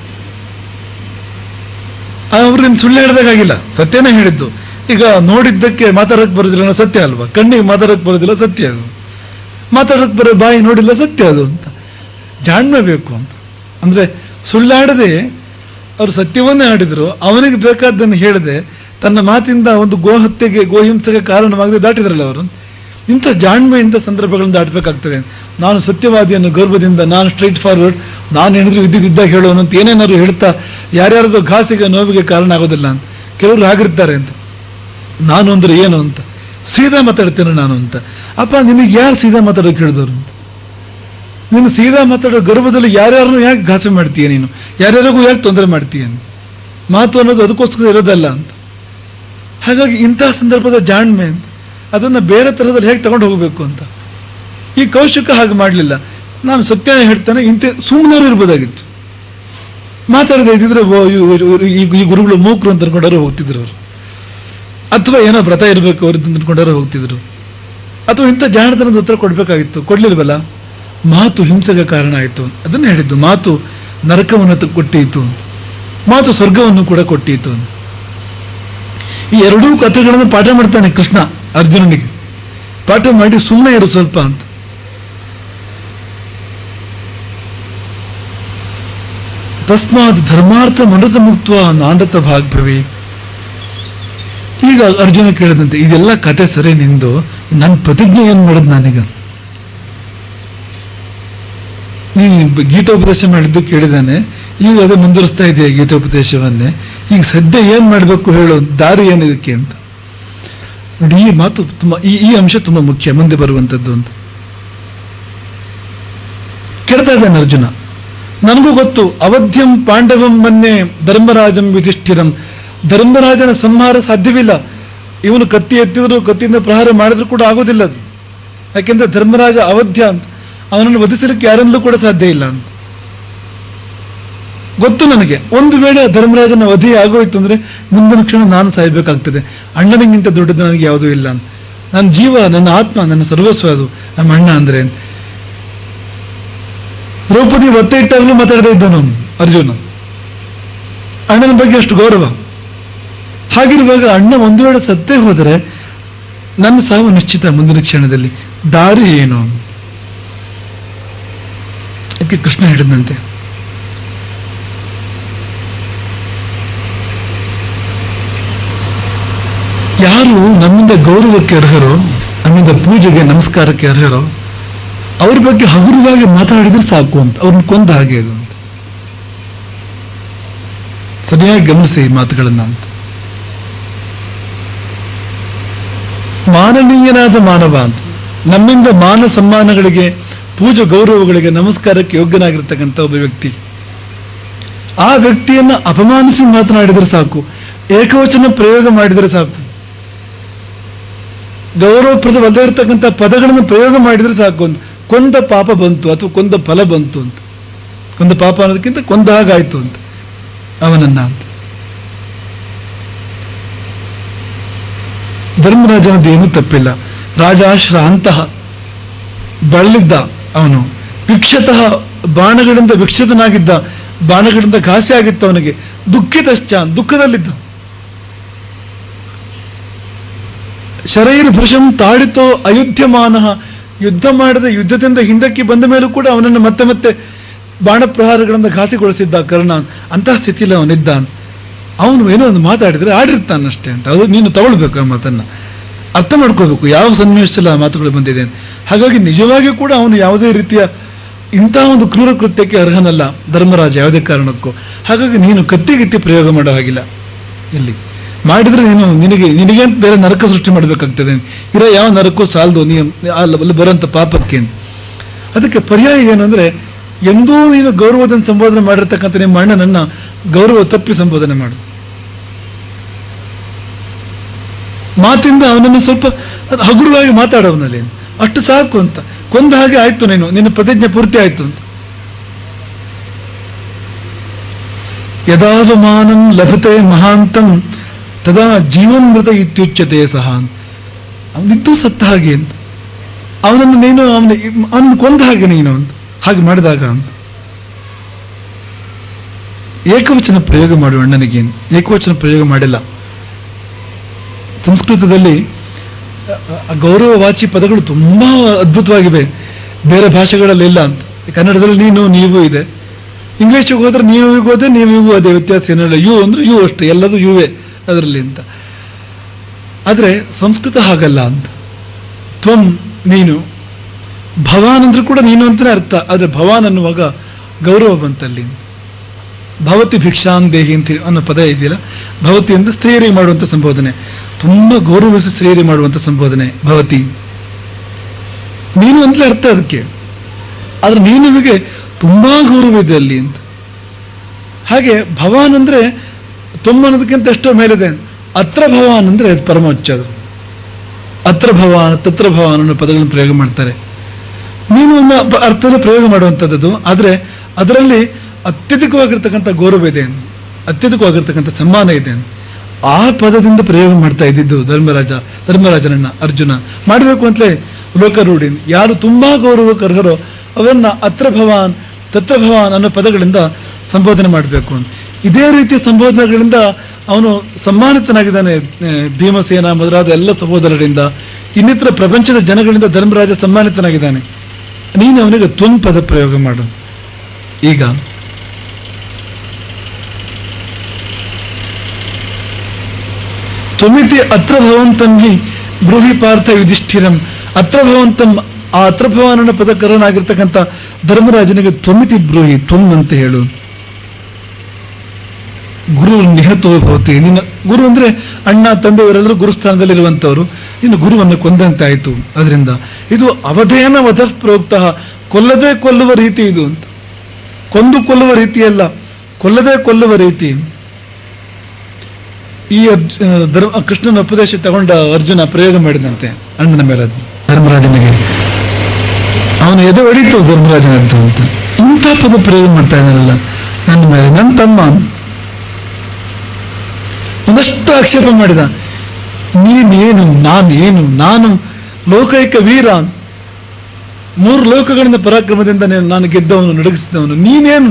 ಅವ್ರೇನು ಸುಳ್ಳು ಹೇಳ್ದಾಗಿಲ್ಲ ಸತ್ಯನೇ ಹೇಳಿದ್ದು ಈಗ ನೋಡಿದ್ದಕ್ಕೆ ಮಾತಾಡಕ್ ಬರೋದಿಲ್ಲ ಅನ್ನೋ ಸತ್ಯ ಅಲ್ವಾ ಕಣ್ಣಿಗೆ ಮಾತಾಡಕ್ ಬರೋದಿಲ್ಲ ಸತ್ಯ ಅದು ಮಾತಾಡಕ್ ಬರೋ ಬಾಯಿ ನೋಡಿಲ್ಲ ಸತ್ಯ ಅದು ಅಂತ ಜಾಣ್ಮೆ ಬೇಕು ಅಂತ ಅಂದ್ರೆ ಸುಳ್ಳಾಡದೆ ಅವರು ಸತ್ಯವನ್ನೇ ಆಡಿದ್ರು ಅವನಿಗೆ ಬೇಕಾದ್ದನ್ನು ಹೇಳದೆ ತನ್ನ ಮಾತಿಂದ ಒಂದು ಗೋಹತ್ಯೆಗೆ ಗೋಹಿಂಸೆಗೆ ಕಾರಣವಾಗದೆ ದಾಟಿದ್ರಲ್ಲ ಅವರು ಇಂಥ ಜಾಣ್ಮೆ ಇಂಥ ಸಂದರ್ಭಗಳನ್ನು ದಾಟಬೇಕಾಗ್ತದೆ ನಾನು ಸತ್ಯವಾದಿಯನ್ನು ಗರ್ಭದಿಂದ ನಾನು ಸ್ಟ್ರೈಟ್ ಫಾರ್ವರ್ಡ್ ನಾನು ಏನಿದ್ರು ಇದ್ದಿದ್ದಾಗ ಹೇಳೋನು ಅಂತ ಏನೇನಾದ್ರು ಹೇಳ್ತಾ ಯಾರ್ಯಾರದು ಘಾಸಿಗೆ ನೋವಿಗೆ ಕಾರಣ ಆಗೋದಿಲ್ಲ ಅಂತ ಕೆಲವರು ಆಗಿರ್ತಾರೆ ಅಂತ ನಾನು ಅಂದ್ರೆ ಏನು ಅಂತ ಸೀದಾ ಮಾತಾಡ್ತೇನೆ ನಾನು ಅಂತ ಅಪ್ಪ ನಿನಗೆ ಯಾರು ಸೀದಾ ಮಾತಾಡೋಕೆ ಹೇಳಿದವರು ಅಂತ ನೀನು ಸೀದಾ ಮಾತಾಡೋ ಗರ್ಭದಲ್ಲಿ ಯಾರ್ಯಾರನ್ನು ಯಾಕೆ ಘಾಸೆ ಮಾಡ್ತೀಯ ನೀನು ಯಾರ್ಯಾರಿಗೂ ಯಾಕೆ ತೊಂದರೆ ಮಾಡ್ತೀಯ ಅಂತ ಮಾತು ಅನ್ನೋದು ಅದಕ್ಕೋಸ್ಕರ ಇರೋದಲ್ಲ ಅಂತ ಹಾಗಾಗಿ ಇಂತಹ ಸಂದರ್ಭದ ಜಾಣ್ಮೆ ಅಂತ ಅದನ್ನು ಬೇರೆ ಥರದಲ್ಲಿ ಹೇಗೆ ತಗೊಂಡು ಹೋಗಬೇಕು ಅಂತ ಈ ಕೌಶಿಕ ಹಾಗೆ ಮಾಡಲಿಲ್ಲ ನಾನು ಸತ್ಯನೇ ಹೇಳ್ತಾನೆ ಇಂಥ ಸುಮ್ಮನವರು ಇರ್ಬೋದಾಗಿತ್ತು ಮಾತಾಡದೆ ಇದ್ದಿದ್ರೆ ಓ, ಇವ್ರು- ಇವ್ರು- ಈ ಈ ಗುರುಗಳು ಮೂಕರು ಅಂತ ಅನ್ಕೊಂಡವರು ಹೋಗ್ತಿದ್ರು ಅವರು ಅಥವಾ ಏನೋ ವ್ರತ ಇರಬೇಕು ಅವ್ರದ್ದು ಅಂದ್ಕೊಂಡವರು ಹೋಗ್ತಿದ್ರು ಅಥವಾ ಇಂಥ ಜಾಣತನದ ಉತ್ತರ ಕೊಡಬೇಕಾಗಿತ್ತು ಕೊಡ್ಲಿಲ್ವಲ್ಲ ಮಾತು ಹಿಂಸೆಗೆ ಕಾರಣ ಆಯಿತು ಅದನ್ನ ಹೇಳಿದ್ದು ಮಾತು ನರಕವನ್ನು ತ- ಕೊಟ್ಟೀತು ಮಾತು ಸ್ವರ್ಗವನ್ನು ಕೂಡ ಕೊಟ್ಟೀತು ಈ ಎರಡೂ ಕಥೆಗಳನ್ನು ಪಾಠ ಮಾಡ್ತಾನೆ ಕೃಷ್ಣ ಅರ್ಜುನನಿಗೆ ಪಾಠ ಮಾಡಿ ಸುಮ್ಮನೆ ಇರು ಸ್ವಲ್ಪ ಅಂತ ತಸ್ಮಾತ್ ಧರ್ಮಾರ್ಥ ಮನೃತ ಮುಕ್ತ ನಾಂಡತ ಭಾಗ್ಭವಿ ಈಗ ಅರ್ಜುನ ಕೇಳಿದಂತೆ ಇದೆಲ್ಲ ಕತೆ ಸರಿ ನಿಂದು ನನ್ನ ಪ್ರತಿಜ್ಞೆ ಏನ್ ಮಾಡೋದು ನಾನೀಗ ನೀನು ಗೀತೋಪದೇಶ ಮಾಡಿದ್ದು ಕೇಳಿದಾನೆ ಈಗ ಅದೇ ಮುಂದುವರಿಸ್ತಾ ಇದೆಯಾ ಗೀತೋಪದೇಶವನ್ನೇ ಈಗ ಸದ್ಯ ಏನ್ ಮಾಡಬೇಕು ಹೇಳೋ ದಾರಿ ಏನಿದಕ್ಕೆ ಅಂತ ನೋಡಿ ಈ ಮಾತು ತುಂಬಾ ಈ ಈ ಅಂಶ ತುಂಬಾ ಮುಖ್ಯ ಮುಂದೆ ಬರುವಂತದ್ದು ಅಂತ ಕೇಳ್ತಾ ಇದ್ದಾನೆ ಅರ್ಜುನ ನನಗೂ ಗೊತ್ತು ಅವಧ್ಯಂ ಪಾಂಡವಂ ಮನ್ನೆ ಧರ್ಮರಾಜಂ ಯುಧಿಷ್ಠಿರಂ ಧರ್ಮರಾಜನ ಸಂಹಾರ ಸಾಧ್ಯವಿಲ್ಲ ಇವನು ಕತ್ತಿ ಎತ್ತಿದ್ರು ಕತ್ತಿಯಿಂದ ಪ್ರಹಾರ ಮಾಡಿದ್ರು ಕೂಡ ಆಗೋದಿಲ್ಲ ಅದು ಯಾಕೆಂದ್ರೆ ಧರ್ಮರಾಜ ಅವಧ್ಯ ಅಂತ ಅವನನ್ನು ವಧಿಸಲಿಕ್ಕೆ ಯಾರಿಂದಲೂ ಕೂಡ ಸಾಧ್ಯ ಇಲ್ಲ ಅಂತ ಗೊತ್ತು ನನಗೆ ಒಂದು ವೇಳೆ ಆ ಧರ್ಮರಾಜನ ವಧೆ ಆಗೋಯ್ತು ಅಂದ್ರೆ ಮುಂದಿನ ಕ್ಷಣ ನಾನು ಸಾಯ್ಬೇಕಾಗ್ತದೆ ಅಣ್ಣನಿಗಿಂತ ದೊಡ್ಡದು ನನಗೆ ಯಾವುದೂ ಇಲ್ಲ ಅಂತ ನನ್ನ ಜೀವ ನನ್ನ ಆತ್ಮ ನನ್ನ ಸರ್ವಸ್ವ ಅದು ನಮ್ಮ ಅಣ್ಣ ಅಂದ್ರೆ ಅಂತ ದ್ರೌಪದಿ ಒತ್ತೆ ಇಟ್ಟಾಗಲೂ ಮಾತಾಡದೇ ಇದ್ದನು ಅರ್ಜುನ ಅಣ್ಣನ ಬಗ್ಗೆ ಅಷ್ಟು ಗೌರವ ಹಾಗಿರುವಾಗ ಅಣ್ಣ ಒಂದು ವೇಳೆ ಸತ್ತೇ ಹೋದರೆ ನನ್ನ ಸಾವು ನಿಶ್ಚಿತ ಮುಂದಿನ ಕ್ಷಣದಲ್ಲಿ ದಾರಿ ಏನು ಅದಕ್ಕೆ ಕೃಷ್ಣ ಹೇಳಿದಂತೆ ಯಾರು ನಮ್ಮಿಂದ ಗೌರವಕ್ಕೆ ಅರ್ಹರೋ ನಮ್ಮಿಂದ ಪೂಜೆಗೆ ನಮಸ್ಕಾರಕ್ಕೆ ಅರ್ಹರೋ ಅವ್ರ ಬಗ್ಗೆ ಹಗುರವಾಗಿ ಮಾತಾಡಿದ್ರೆ ಸಾಕು ಅಂತ ಅವ್ರನ್ನ ಕೊಂದ ಹಾಗೆ ಇದು ಅಂತ ಸರಿಯಾಗಿ ಗಮನಿಸಿ ಈ ಮಾತುಗಳನ್ನ ಅಂತ ಮಾನನೀಯನಾದ ಮಾನವ ಅಂತ ನಮ್ಮಿಂದ ಮಾನ ಸಮ್ಮಾನಗಳಿಗೆ ಪೂಜೆ ಗೌರವಗಳಿಗೆ ನಮಸ್ಕಾರಕ್ಕೆ ಯೋಗ್ಯನಾಗಿರ್ತಕ್ಕಂಥ ಒಬ್ಬ ವ್ಯಕ್ತಿ ಆ ವ್ಯಕ್ತಿಯನ್ನ ಅಪಮಾನಿಸಿ ಮಾತನಾಡಿದ್ರೆ ಸಾಕು ಏಕವಚನ ಪ್ರಯೋಗ ಮಾಡಿದರೆ ಸಾಕು ಗೌರವಪ್ರದವಲ್ಲದೆ ಇರತಕ್ಕಂಥ ಪದಗಳನ್ನು ಪ್ರಯೋಗ ಮಾಡಿದರೆ ಸಾಕು ಅಂತ ಕೊಂದ ಪಾಪ ಬಂತು ಅಥವಾ ಕೊಂದ ಫಲ ಬಂತು ಅಂತ ಕೊಂದ ಪಾಪ ಅನ್ನೋದಕ್ಕಿಂತ ಕೊಂದ ಹಾಗಾಯ್ತು ಅಂತ ಅವನನ್ನ ಅಂತ ಧರ್ಮರಾಜನದ್ದು ಏನೂ ತಪ್ಪಿಲ್ಲ ರಾಜಾಶ್ರಾಂತಹ ಬಳಲಿದ್ದ ಅವನು ವಿಕ್ಷತಃ ಬಾಣಗಳಿಂದ ವಿಕ್ಷತನಾಗಿದ್ದ ಬಾಣಗಳಿಂದ ಘಾಸಿ ಆಗಿತ್ತು ಅವನಿಗೆ ದುಃಖಿತಶ್ಚ ದುಃಖದಲ್ಲಿದ್ದ ಶರೈರ್ ಭೃಶಂ ತಾಡಿತೋ ಅಯುಧ್ಯಮಾನ ಯುದ್ಧ ಮಾಡದ ಯುದ್ಧದಿಂದ ಹಿಂದಕ್ಕೆ ಬಂದ ಮೇಲೂ ಕೂಡ ಅವನನ್ನು ಮತ್ತೆ ಮತ್ತೆ ಬಾಣ ಪ್ರಹಾರಗಳಿಂದ ಘಾಸಿಗೊಳಿಸಿದ್ದ ಕರ್ಣ ಅಂತಹ ಸ್ಥಿತಿಯಲ್ಲಿ ಅವನಿದ್ದ ಅವನು ಏನೋ ಒಂದು ಮಾತಾಡಿದ್ರೆ ಆಡಿರ್ತಾನಷ್ಟೇ ಅಂತ ಅದು ನೀನು ತಗೊಳ್ಬೇಕು ಆ ಮಾತನ್ನ ಅರ್ಥ ಮಾಡ್ಕೋಬೇಕು ಯಾವ ಸನ್ನಿವೇಶದಲ್ಲಿ ಆ ಮಾತುಗಳು ಬಂದಿದೆ ಅಂತ ಹಾಗಾಗಿ ನಿಜವಾಗಿಯೂ ಕೂಡ ಅವನು ಯಾವುದೇ ರೀತಿಯ ಇಂತಹ ಒಂದು ಕ್ರೂರ ಕೃತ್ಯಕ್ಕೆ ಅರ್ಹನಲ್ಲ ಧರ್ಮರಾಜ ಯಾವುದೇ ಕಾರಣಕ್ಕೂ ಹಾಗಾಗಿ ನೀನು ಕತ್ತಿಗಿತ್ತಿ ಪ್ರಯೋಗ ಮಾಡೋ ಹಾಗಿಲ್ಲ ಇಲ್ಲಿ ಮಾಡಿದ್ರೆ ನೀನು ನಿನಗೆ ನಿನಗೆ ಬೇರೆ ನರಕ ಸೃಷ್ಟಿ ಮಾಡಬೇಕಾಗ್ತದೆ ಇರೋ ಯಾವ ನರಕೂ ಸಾಲದು ನೀ ಅಲ್ಲಿ ಅಲ್ಲಿ ಬರೋಂಥ ಪಾಪಕ್ಕೆ ಅದಕ್ಕೆ ಪರ್ಯಾಯ ಏನು ಅಂದ್ರೆ ಎಂದೂ ನೀನು ಗೌರವದಿಂದ ಸಂಬೋಧನೆ ಮಾಡಿರ್ತಕ್ಕಂಥ ನಿಮ್ಮ ಅಣ್ಣನನ್ನ ಗೌರವ ತಪ್ಪಿ ಸಂಬೋಧನೆ ಮಾಡು ಮಾತಿಂದ ಅವನನ್ನು ಸ್ವಲ್ಪ ಹಗುರವಾಗಿ ಮಾತಾಡೋವನಲ್ಲಿ ಅಷ್ಟು ಸಾಕು ಅಂತ ಕೊಂದ ಹಾಗೆ ಆಯ್ತು ನೀನು ನಿನ್ನ ಪ್ರತಿಜ್ಞೆ ಪೂರ್ತಿ ಆಯ್ತು ಅಂತ ಯದಾವಮಾನಂ ಲಭತೆ ಮಹಾಂತಂ ತದಾ ಜೀವನ್ಮೃತ ಇತ್ಯುಚ್ಯತೆ ಸಹ ಅವನಿದ್ದು ಸತ್ತ ಹಾಗೆ ಅಂತ ಅವನನ್ನು ನೀನು ಅವನ ಅವನನ್ನು ಕೊಂದ ಹಾಗೆ ನೀನು ಅಂತ ಹಾಗೆ ಮಾಡಿದಾಗ ಅಂತ ಏಕವಚನ ಪ್ರಯೋಗ ಮಾಡು ಅಣ್ಣನಿಗೆ ಏಕವಚನ ಪ್ರಯೋಗ ಮಾಡಿಲ್ಲ ಸಂಸ್ಕೃತದಲ್ಲಿ ಆ ಗೌರವವಾಚಿ ಪದಗಳು ತುಂಬಾ ಅದ್ಭುತವಾಗಿವೆ ಬೇರೆ ಭಾಷೆಗಳಲ್ಲಿ ಇಲ್ಲ ಅಂತ ಕನ್ನಡದಲ್ಲಿ ನೀನು ನೀವು ಇದೆ ಇಂಗ್ಲಿಷಿಗೆ ಹೋದ್ರೆ ನೀವು ಈಗ ಹೋದೆ ನೀವು ಇವು ಅದೇ ವ್ಯತ್ಯಾಸ ಏನಿಲ್ಲ ಯು ಅಂದ್ರೆ ಯು ಅಷ್ಟೇ ಎಲ್ಲದೂ ಯುವೇ ಅದರಲ್ಲಿ ಅಂತ ಆದರೆ ಸಂಸ್ಕೃತ ಹಾಗಲ್ಲ ಅಂತ ತ್ವಂ ನೀನು ಭವಾನ್ ಅಂದ್ರೆ ಕೂಡ ನೀನು ಅಂತಲೇ ಅರ್ಥ ಆದರೆ ಭವಾನ್ ಅನ್ನುವಾಗ ಗೌರವ ಬಂತಲ್ಲಿ ಭವತಿ ಭಿಕ್ಷಾಂ ದೇಹಿ ಅಂತ ಅನ್ನೋ ಪದ ಇದೆಯಲ್ಲ ಭವತಿ ಅಂದ್ರೆ ಸ್ತ್ರೀಯರಿಗೆ ಮಾಡುವಂಥ ಸಂಬೋಧನೆ ತುಂಬಾ ಗೌರವಿಸಿ ಸ್ತ್ರೀಯರಿಗೆ ಮಾಡುವಂಥ ಸಂಬೋಧನೆ ಭವತಿ ನೀನು ಅಂತಲೇ ಅರ್ಥ ಅದಕ್ಕೆ ಆದ್ರೆ ನೀನುವಿಗೆ ತುಂಬಾ ಗೌರವ ಇದೆ ಅಲ್ಲಿ ಅಂತ ಹಾಗೆ ಭವಾನ್ ಅಂದ್ರೆ ತುಂಬ ಅನ್ನೋದಕ್ಕಿಂತ ಎಷ್ಟೋ ಮೇಲಿದೆ ಅತ್ರ ಭವಾನ್ ಅಂದ್ರೆ ಅದು ಪರಮೋಚ್ಚ ಅದು ಅತ್ರ ಭವಾನ್ ತತ್ರ ಭವಾನ್ ಅನ್ನೋ ಪದಗಳನ್ನು ಪ್ರಯೋಗ ಮಾಡ್ತಾರೆ ನೀನು ಒಂದು ಪ- ಅರ್ಥದಲ್ಲಿ ಪ್ರಯೋಗ ಮಾಡುವಂಥದ್ದು ಆದರೆ ಅದರಲ್ಲಿ ಅತ್ಯಧಿಕವಾಗಿರ್ತಕ್ಕಂಥ ಗೌರವ ಇದೆ ಅತ್ಯಧಿಕವಾಗಿರ್ತಕ್ಕಂಥ ಸಮ್ಮಾನ ಇದೆ ಆ ಪದದಿಂದ ಪ್ರಯೋಗ ಮಾಡ್ತಾ ಇದ್ದಿದ್ದು ಧರ್ಮರಾಜ ಧರ್ಮರಾಜನನ್ನ ಅರ್ಜುನ ಮಾಡಬೇಕು ಅಂತಲೇ ಲೋಕರೂಢಿ ಯಾರು ತುಂಬಾ ಗೌರವಕ್ಕೆ ಅರ್ಹರೋ ಅವರನ್ನ ಅತ್ರ ಭವಾನ್ ತತ್ರ ಭವಾನ್ ಅನ್ನೋ ಪದಗಳಿಂದ ಸಂಬೋಧನೆ ಮಾಡಬೇಕು ಅಂತ ಇದೇ ರೀತಿಯ ಸಂಬೋಧನೆಗಳಿಂದ ಅವನು ಸಮ್ಮಾನಿತನಾಗಿದ್ದಾನೆ ಆ, ಭೀಮಸೇನ ಮೊದಲಾದ ಎಲ್ಲ ಸಹೋದರರಿಂದ ಇನ್ನಿತರ ಪ್ರಪಂಚದ ಜನಗಳಿಂದ ಧರ್ಮರಾಜ ಸಮ್ಮಾನಿತನಾಗಿದ್ದಾನೆ ನೀನು ಅವನಿಗೆ ತ್ವಂ ಪದ ಪ್ರಯೋಗ ಮಾಡು ಈಗ ತ್ವಮಿತಿ ಅತ್ರ ಭವಂತಂ ಹಿ ಬ್ರೂಹಿ ಪಾರ್ಥ ಯುಧಿಷ್ಠಿರಂ ಅತ್ರ ಭವಂತಂ ಆ ಅತ್ರ ಭವಾನನ ಪದಕರನಾಗಿರ್ತಕ್ಕಂಥ ಧರ್ಮರಾಜನಿಗೆ ತ್ವಮಿತಿ ಬ್ರೂಹಿ ತ್ವಂ ಅಂತ ಹೇಳು ಗುರು ನಿಹತೋ ಭವತಿ ನಿನ್ನ ಗುರು ಅಂದ್ರೆ ಅಣ್ಣ ತಂದೆಯವರೆಲ್ಲರೂ ಗುರುಸ್ಥಾನದಲ್ಲಿ ಇರುವಂತವರು ನೀನು ಗುರುವನ್ನು ಕೊಂದಂತಾಯಿತು ಅದರಿಂದ ಇದು ಅವಧೇನ ವಧ ಪ್ರೋಕ್ತ ಕೊಲ್ಲದೆ ಕೊಲ್ಲುವ ರೀತಿ ಇದು ಅಂತ ಕೊಂದು ಕೊಲ್ಲುವ ರೀತಿಯಲ್ಲ ಕೊಲ್ಲದೆ ಕೊಲ್ಲುವ ರೀತಿ ಈ ಅರ್ಜ್- ಆ, ಧರ್ಮ ಕೃಷ್ಣನ ಉಪದೇಶ ತಗೊಂಡ ಅರ್ಜುನ ಪ್ರಯೋಗ ಮಾಡಿದಂತೆ ಅಣ್ಣನ ಮೇಲೆ ಅದು ಧರ್ಮರಾಜನಿಗೆ ಅವನು ಎದೆ ಹೊಡಿತು ಧರ್ಮರಾಜನದ್ದು ಅಂತ ಇಂಥ ಪದ ಪ್ರಯೋಗ ಮಾಡ್ತಾ ಇದ್ದಾನಲ್ಲ ನನ್ನ ಮೇಲೆ ನನ್ನ ತಮ್ಮ ಒಂದಷ್ಟು ಆಕ್ಷೇಪ ಮಾಡಿದ ನೀನೇನು ನಾನು ಏನು ನಾನು ಲೋಕೈಕ ವೀರ ಮೂರು ಲೋಕಗಳಿಂದ ಪರಾಕ್ರಮದಿಂದ ನೀನು- ನಾನು ಗೆದ್ದವನು ನಡಗಿಸಿದವನು ನೀನೇನು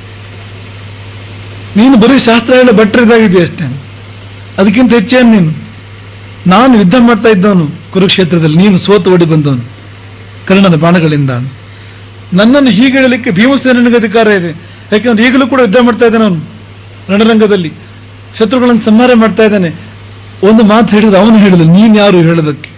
ನೀನು ಬರೀ ಶಾಸ್ತ್ರ ಹೇಳೋ ಭಟ್ರಿದಾಗಿದೆಯಾ ಅಷ್ಟೇ ಅದಕ್ಕಿಂತ ಹೆಚ್ಚೇನು ನೀನು ನಾನು ಯುದ್ಧ ಮಾಡ್ತಾ ಇದ್ದವನು ಕುರುಕ್ಷೇತ್ರದಲ್ಲಿ ನೀನು ಸೋತು ಓಡಿ ಬಂದವನು ಕರ್ಣನ ಬಾಣಗಳಿಂದ ನನ್ನನ್ನು ಹೀಗೆ ಹೇಳಲಿಕ್ಕೆ ಭೀಮಸೇನಿಗೆ ಅಧಿಕಾರ ಇದೆ ಯಾಕಂದ್ರೆ ಈಗಲೂ ಕೂಡ ಯುದ್ಧ ಮಾಡ್ತಾ ಇದ್ದಾನೆ ಅವನು ರಣರಂಗದಲ್ಲಿ ಶತ್ರುಗಳನ್ನು ಸಂಹಾರ ಮಾಡ್ತಾ ಇದ್ದಾನೆ ಒಂದು ಮಾತು ಹೇಳಿದ್ರೆ ಅವನು ಹೇಳಿದ ನೀನ್ ಯಾರು ಹೇಳೋದಕ್ಕೆ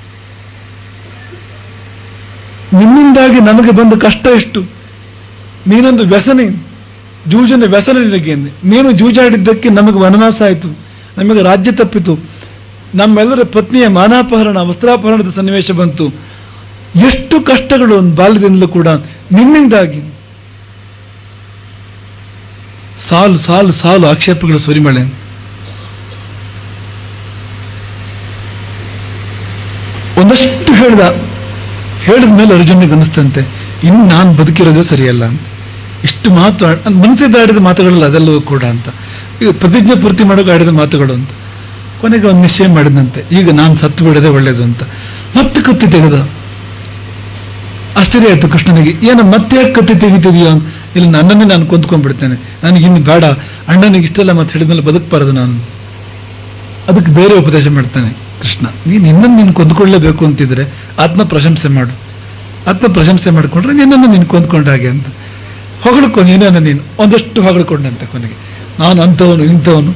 ನಿನ್ನಿಂದಾಗಿ ನಮಗೆ ಬಂದ ಕಷ್ಟ ಎಷ್ಟು ನೀನೊಂದು ವ್ಯಸನಿ ಜೂಜನ ವ್ಯಸನ ನಿನಗೆ ಎಂದೆ. ನೀನು ಜೂಜಾಡಿದ್ದಕ್ಕೆ ನಮಗೆ ವನವಾಸ ಆಯಿತು ನಮಗೆ ರಾಜ್ಯ ತಪ್ಪಿತು ನಮ್ಮೆಲ್ಲರ ಪತ್ನಿಯ ಮಾನಾಪಹರಣ ವಸ್ತ್ರಾಪಹರಣದ ಸನ್ನಿವೇಶ ಬಂತು ಎಷ್ಟು ಕಷ್ಟಗಳು ಒಂದು ಬಾಲ್ಯದಿಂದಲೂ ಕೂಡ ನಿನ್ನಿಂದಾಗಿ ಸಾಲು ಸಾಲು ಸಾಲು ಆಕ್ಷೇಪಗಳು ಸುರಿಮಳೆ ಒಂದಷ್ಟು ಹೇಳ್ದ ಹೇಳಿದ ಮೇಲೆ ಅರ್ಜುನಿಗೆ ಅನಿಸ್ತಂತೆ ಇನ್ನು ನಾನು ಬದುಕಿರೋದೇ ಸರಿಯಲ್ಲ ಅಂತ ಇಷ್ಟು ಮಾತು ಆಡ್- ನನ್ ಮನಸ್ಸಿಂದ ಆಡಿದ ಮಾತುಗಳಲ್ಲ ಅದೆಲ್ಲವೂ ಕೂಡ ಅಂತ ಈಗ ಪ್ರತಿಜ್ಞೆ ಪೂರ್ತಿ ಮಾಡೋಕೆ ಆಡಿದ ಮಾತುಗಳು ಅಂತ ಕೊನೆಗೆ ಒಂದು ನಿಶ್ಚಯ ಮಾಡಿದಂತೆ ಈಗ ನಾನು ಸತ್ತು ಬಿಡೋದೇ ಒಳ್ಳೇದು ಅಂತ ಮತ್ತೆ ಕತ್ತಿ ತೆಗೆದ ಆಶ್ಚರ್ಯ ಆಯ್ತು ಕೃಷ್ಣನಿಗೆ ಏನು ಮತ್ತೆ ಯಾಕೆ ಕತ್ತಿ ತೆಗಿತಿದೆಯೋ ಇಲ್ಲಿ ನನ್ನನ್ನೇ ನಾನು ಕೊಂದ್ಕೊಂಡ್ಬಿಡ್ತೇನೆ ನನಗೆ ಇನ್ನು ಬೇಡ ಅಣ್ಣನಿಗೆ ಇಷ್ಟೆಲ್ಲ ಮತ್ತೆ ಹೇಳಿದ್ಮೇಲೆ ಬದುಕಬಾರದು ನಾನು ಅದಕ್ಕೆ ಬೇರೆ ಉಪದೇಶ ಮಾಡ್ತಾನೆ ಕೃಷ್ಣ ನೀನು ನಿನ್ನನ್ನು ನೀನು ಕೊಂದ್ಕೊಳ್ಳೇಬೇಕು ಅಂತಿದ್ರೆ ಆತ್ಮ ಪ್ರಶಂಸೆ ಮಾಡು ಆತ್ಮ ಪ್ರಶಂಸೆ ಮಾಡಿಕೊಂಡ್ರೆ ನಿನ್ನನ್ನು ನೀನು ಕೊಂದ್ಕೊಂಡ ಹಾಗೆ ಅಂತ ಹೊಗಳ್ಕೊ ನೀನನ್ನು ನೀನು ಒಂದಷ್ಟು ಹೊಗಳ್ಕೊಂಡಂತೆ ಕೊನೆಗೆ ನಾನು ಅಂಥವನು ಇಂಥವನು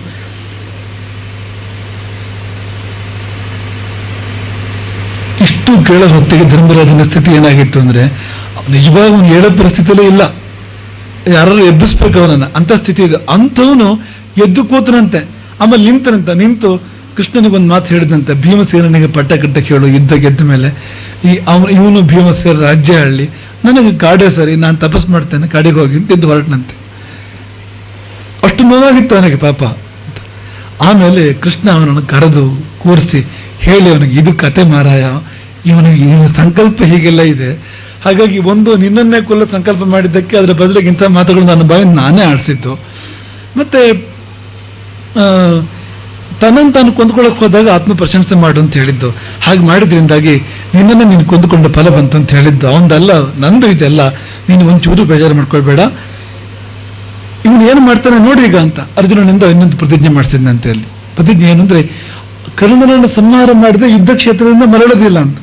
ಇಷ್ಟು ಕೇಳೋ ಹೊತ್ತಿಗೆ ಧರ್ಮರಾಜನ ಸ್ಥಿತಿ ಏನಾಗಿತ್ತು ಅಂದ್ರೆ ನಿಜವಾಗ ಅವನು ಹೇಳೋ ಪರಿಸ್ಥಿತಿಯಲ್ಲೇ ಇಲ್ಲ ಯಾರು ಎಬ್ಬಿಸ್ಬೇಕು ಅವನನ್ನ ಅಂತ ಸ್ಥಿತಿ ಇದೆ ಅಂಥವನು ಎದ್ದು ಕೂತನಂತೆ ಆಮೇಲೆ ನಿಂತನಂತ ನಿಂತು ಕೃಷ್ಣನಿಗೆ ಒಂದು ಮಾತು ಹೇಳಿದಂತೆ ಭೀಮಸೇನಿಗೆ ಪಟ್ಟ ಕಟ್ಟ ಕೇಳು ಯುದ್ಧ ಗೆದ್ದ ಮೇಲೆ ಈ ಅವನು ಇವನು ಭೀಮಸೇನ ರಾಜ್ಯ ಹಳ್ಳಿ ನನಗೆ ಕಾಡೆ ಸರಿ ನಾನು ತಪಸ್ ಮಾಡ್ತೇನೆ ಕಾಡಿಗೆ ಹೋಗಿ ಅಂತ ಎದ್ದು ಹೊರಟನಂತೆ ಅಷ್ಟು ನೋವಾಗಿತ್ತು ಅವನಿಗೆ ಪಾಪ ಅಂತ. ಆಮೇಲೆ ಕೃಷ್ಣ ಅವನನ್ನು ಕರೆದು ಕೂರಿಸಿ ಹೇಳಿ ಅವನಿಗೆ ಇದು ಕತೆ ಮಾರಾಯ ಇವನಿಗೆ ಇವನ ಸಂಕಲ್ಪ ಹೀಗೆಲ್ಲ ಇದೆ ಹಾಗಾಗಿ ಒಂದು ನಿನ್ನನ್ನೇ ಕೊಲ್ಲ ಸಂಕಲ್ಪ ಮಾಡಿದ್ದಕ್ಕೆ ಅದರ ಬದಲಿಗೆ ಇಂಥ ಮಾತುಗಳು ನನ್ನ ಬಾಯಿಂದ ನಾನೇ ಆಡಿಸಿದ್ದು ಮತ್ತೆ ಆ, ತನ್ನನ್ನು ತಾನು ಕೊಂದ್ಕೊಳ್ಳೋಕೆ ಹೋದಾಗ ಆತ್ಮ ಪ್ರಶಂಸೆ ಮಾಡು ಅಂತ ಹೇಳಿದ್ದು ಹಾಗೆ ಮಾಡಿದ್ರಿಂದಾಗಿ ನಿನ್ನನ್ನು ನೀನು ಕೊಂದುಕೊಂಡ ಫಲ ಬಂತು ಅಂತ ಹೇಳಿದ್ದು ಅವನದಲ್ಲ ನಂದು ಇದೆಲ್ಲ ನೀನು ಒಂಚೂರು ಬೇಜಾರು ಮಾಡ್ಕೊಳ್ಬೇಡ ಇವನು ಏನು ಮಾಡ್ತಾನೆ ನೋಡಿ ಈಗ ಅಂತ ಅರ್ಜುನನಿಂದ ಇನ್ನೊಂದು ಪ್ರತಿಜ್ಞೆ ಮಾಡಿಸಿದ್ನಂತೆ ಅಲ್ಲಿ ಪ್ರತಿಜ್ಞೆ ಏನು ಅಂದ್ರೆ ಕರ್ಣನನ್ನು ಸಂಹಾರ ಮಾಡಿದ ಯುದ್ಧ ಕ್ಷೇತ್ರದಿಂದ ಮರಳೋದಿಲ್ಲ ಅಂತ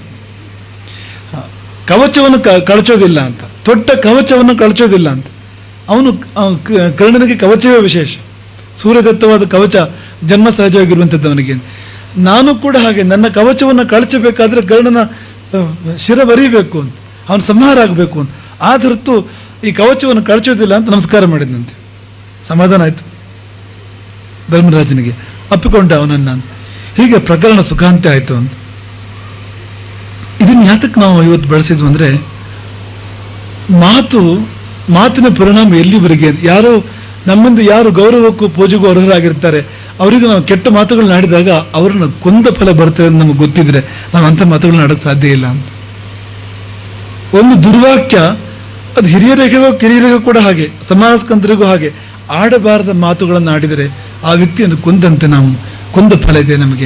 ಕವಚವನ್ನು ಕ- ಕಳಚೋದಿಲ್ಲ ಅಂತ ತೊಟ್ಟ ಕವಚವನ್ನು ಕಳಚೋದಿಲ್ಲ ಅಂತ ಅವನು ಅವ- ಕ- ಕರ್ಣನಿಗೆ ಕವಚವೇ ವಿಶೇಷ ಸೂರ್ಯದತ್ತವಾದ ಕವಚ ಜನ್ಮ ಸಹಜವಾಗಿರುವಂಥದ್ದು ಅವನಿಗೆ ನಾನು ಕೂಡ ಹಾಗೆ ನನ್ನ ಕವಚವನ್ನು ಕಳಚಬೇಕಾದ್ರೆ ಕರ್ಣನ ಆ, ಶಿರ ಬರೀಬೇಕು ಅಂತ ಅವನು ಸಂಹಾರ ಆಗಬೇಕು ಅಂತ ಆ ಹೊರತು ಈ ಕವಚವನ್ನು ಕಳಚೋದಿಲ್ಲ ಅಂತ ನಮಸ್ಕಾರ ಮಾಡಿದಂತೆ ಸಮಾಧಾನ ಆಯ್ತು ಧರ್ಮರಾಜನಿಗೆ ಅಪ್ಪಿಕೊಂಡ ಅವನನ್ನ ಹೀಗೆ ಪ್ರಕರಣ ಸುಖಾಂತ್ಯ ಆಯ್ತು ಅಂತ ಇದನ್ನ ಯಾತಕ್ಕೆ ನಾವು ಇವತ್ತು ಬಳಸಿದ್ವು ಅಂದ್ರೆ ಮಾತು ಮಾತಿನ ಪರಿಣಾಮ ಎಲ್ಲಿವರೆಗೆ ಯಾರೋ ನಮ್ಮಿಂದ ಯಾರು ಗೌರವಕ್ಕೂ ಪೂಜೆಗೂ ಅರ್ಹರಾಗಿರ್ತಾರೆ ಅವರಿಗೆ ನಾವು ಕೆಟ್ಟ ಮಾತುಗಳನ್ನ ಆಡಿದಾಗ ಅವ್ರನ್ನ ಕೊಂದ ಫಲ ಬರ್ತದೆ ಅಂತ ನಮಗೆ ಗೊತ್ತಿದ್ರೆ ನಾವು ಅಂಥ ಮಾತುಗಳನ್ನ ಆಡೋಕ್ಕೆ ಸಾಧ್ಯ ಇಲ್ಲ ಅಂತ ಒಂದು ದುರ್ವಾಕ್ಯ ಅದು ಹಿರಿಯರಿಗೂ ಕಿರಿಯರಿಗೂ ಕೂಡ ಹಾಗೆ ಸಮಾಜಸ್ಕಂದರಿಗೂ ಹಾಗೆ ಆಡಬಾರದ ಮಾತುಗಳನ್ನು ಆಡಿದರೆ ಆ ವ್ಯಕ್ತಿಯನ್ನು ಕೊಂದಂತೆ ನಾವು ಕೊಂದ ಫಲ ಇದೆ ನಮಗೆ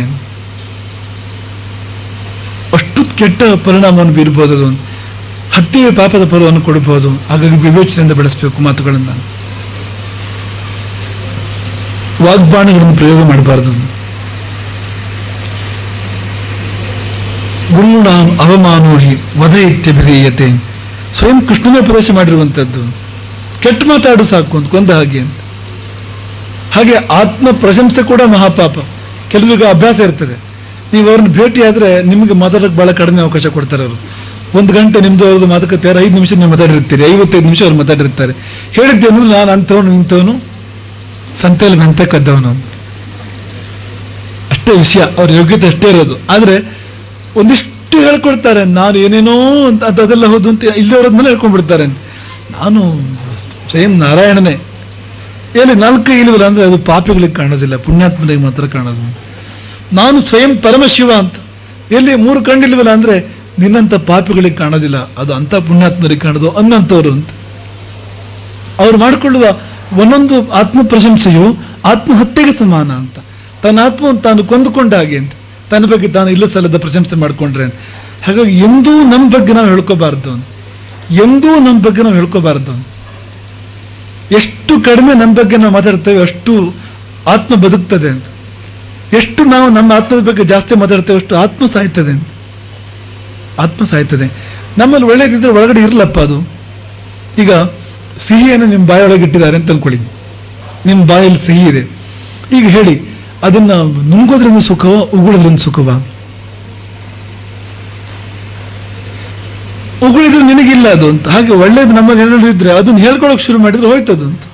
ಅಷ್ಟು ಕೆಟ್ಟ ಪರಿಣಾಮವನ್ನು ಬೀರ್ಬೋದು ಅದು ಹತ್ಯೆಯ ಪಾಪದ ಫಲವನ್ನು ಕೊಡಬಹುದು ಹಾಗಾಗಿ ವಿವೇಚನೆಯಿಂದ ಬೆಳೆಸಬೇಕು ಮಾತುಗಳನ್ನು ವಾಗ್ಬಾಣಗಳನ್ನು ಪ್ರಯೋಗ ಮಾಡಬಾರದು ಗುರುಣ ಅವಮಾನೋಹಿ ವಧ ಇತ್ಯಭಿಧೀಯತೆ ಸ್ವಯಂ ಕೃಷ್ಣನೇ ಉಪದೇಶ ಮಾಡಿರುವಂಥದ್ದು ಕೆಟ್ಟ ಮಾತಾಡು ಸಾಕು ಅಂತ ಕೊಂದ ಹಾಗೆ ಅಂತ ಹಾಗೆ ಆತ್ಮ ಪ್ರಶಂಸೆ ಕೂಡ ಮಹಾಪಾಪ ಕೆಲವರಿಗೆ ಅಭ್ಯಾಸ ಇರ್ತದೆ ನೀವು ಅವ್ರನ್ನ ಭೇಟಿ ಆದ್ರೆ ನಿಮಗೆ ಮಾತಾಡೋಕೆ ಬಹಳ ಕಡಿಮೆ ಅವಕಾಶ ಕೊಡ್ತಾರೆ ಅವರು ಒಂದು ಗಂಟೆ ನಿಮ್ದು ಅವ್ರದ್ದು ಮಾತುಕತೆ ಐದು ನಿಮಿಷ ನೀವು ಮಾತಾಡಿರ್ತೀರಿ ಐವತ್ತೈದು ನಿಮಿಷ ಅವ್ರು ಮಾತಾಡಿರ್ತಾರೆ ಹೇಳಿದ್ದೇನು ನಾನು ಅಂಥವನು ಇಂಥವನು ಸಂತೆಯಲ್ಲಿ ಮೆಂತೆ ಕದ್ದವನು ಅಷ್ಟೇ ವಿಷಯ ಅವ್ರ ಯೋಗ್ಯತೆ ಅಷ್ಟೇ ಇರೋದು ಆದ್ರೆ ಒಂದಿಷ್ಟು ಹೇಳ್ಕೊಡ್ತಾರೆ ನಾನು ಏನೇನೋ ಅಂತ ಅದು ಅದೆಲ್ಲ ಹೌದು ಅಂತ ಇಲ್ಲಿವರದ್ಮೇಲೆ ಹೇಳ್ಕೊಂಡ್ಬಿಡ್ತಾರೆ ನಾನು ಸ್ವಯಂ ನಾರಾಯಣನೇ ಎಲ್ಲಿ ನಾಲ್ಕು ಇಲ್ವಲ್ಲ ಅಂದ್ರೆ ಅದು ಪಾಪಿಗಳಿಗೆ ಕಾಣೋದಿಲ್ಲ ಪುಣ್ಯಾತ್ಮರಿಗೆ ಮಾತ್ರ ಕಾಣೋದು ನಾನು ಸ್ವಯಂ ಪರಮಶಿವ ಅಂತ ಎಲ್ಲಿ ಮೂರು ಕಣ್ಣಿಲ್ವಲ್ಲ ಅಂದ್ರೆ ನಿನ್ನಂತ ಪಾಪಿಗಳಿಗೆ ಕಾಣೋದಿಲ್ಲ ಅದು ಅಂತ ಪುಣ್ಯಾತ್ಮರಿಗೆ ಕಾಣೋದು ಅನ್ನಂಥವ್ರು ಅಂತ ಅವ್ರು ಮಾಡಿಕೊಳ್ಳುವ ಒಂದೊಂದು ಆತ್ಮ ಪ್ರಶಂಸೆಯು ಆತ್ಮಹತ್ಯೆಗೆ ಸಮಾನ ಅಂತ ತನ್ನ ಆತ್ಮವನ್ನು ತಾನು ಕೊಂದುಕೊಂಡ ಹಾಗೆ ಅಂತ ತನ್ನ ಬಗ್ಗೆ ತಾನು ಇಲ್ಲ ಸಲ್ಲದ ಪ್ರಶಂಸೆ ಮಾಡಿಕೊಂಡ್ರೆ ಅಂತ ಹಾಗಾಗಿ ಎಂದೂ ನಮ್ಮ ಬಗ್ಗೆ ನಾವು ಹೇಳ್ಕೋಬಾರ್ದು ಅಂತ ಎಂದೂ ನಮ್ಮ ಬಗ್ಗೆ ನಾವು ಹೇಳ್ಕೋಬಾರ್ದು ಅಂತ ಎಷ್ಟು ಕಡಿಮೆ ನಮ್ಮ ಬಗ್ಗೆ ನಾವು ಮಾತಾಡ್ತೇವೆ ಅಷ್ಟು ಆತ್ಮ ಬದುಕ್ತದೆ ಅಂತ ಎಷ್ಟು ನಾವು ನಮ್ಮ ಆತ್ಮದ ಬಗ್ಗೆ ಜಾಸ್ತಿ ಮಾತಾಡ್ತೇವೆ ಅಷ್ಟು ಆತ್ಮ ಸಾಯ್ತದೆ ಅಂತ ಆತ್ಮ ಸಾಯ್ತದೆ ನಮ್ಮಲ್ಲಿ ಒಳ್ಳೇದಿದ್ರೆ ಒಳಗಡೆ ಇರಲಪ್ಪ ಅದು ಈಗ ಸಿಹಿಯನ್ನು ನಿಮ್ಮ ಬಾಯೊಳಗೆ ಇಟ್ಟಿದ್ದಾರೆ ಅಂತ ಅನ್ಕೊಳ್ಳಿ ನಿಮ್ಮ ಬಾಯಲ್ಲಿ ಸಿಹಿ ಇದೆ ಈಗ ಹೇಳಿ ಅದನ್ನ ನುಂಗೋದ್ರಿಂದ ಸುಖವ ಉಗುಳೋದ್ರಿಂದ ಸುಖವ ಉಗುಳಿದ್ರೆ ನಿನಗಿಲ್ಲ ಅದು ಅಂತ ಹಾಗೆ ಒಳ್ಳೇದು ನಮ್ಮಲ್ಲಿ ಏನಾದ್ರು ಇದ್ರೆ ಅದನ್ನ ಹೇಳ್ಕೊಳಕ್ ಶುರು ಮಾಡಿದ್ರೆ ಹೋಯ್ತದು ಅಂತ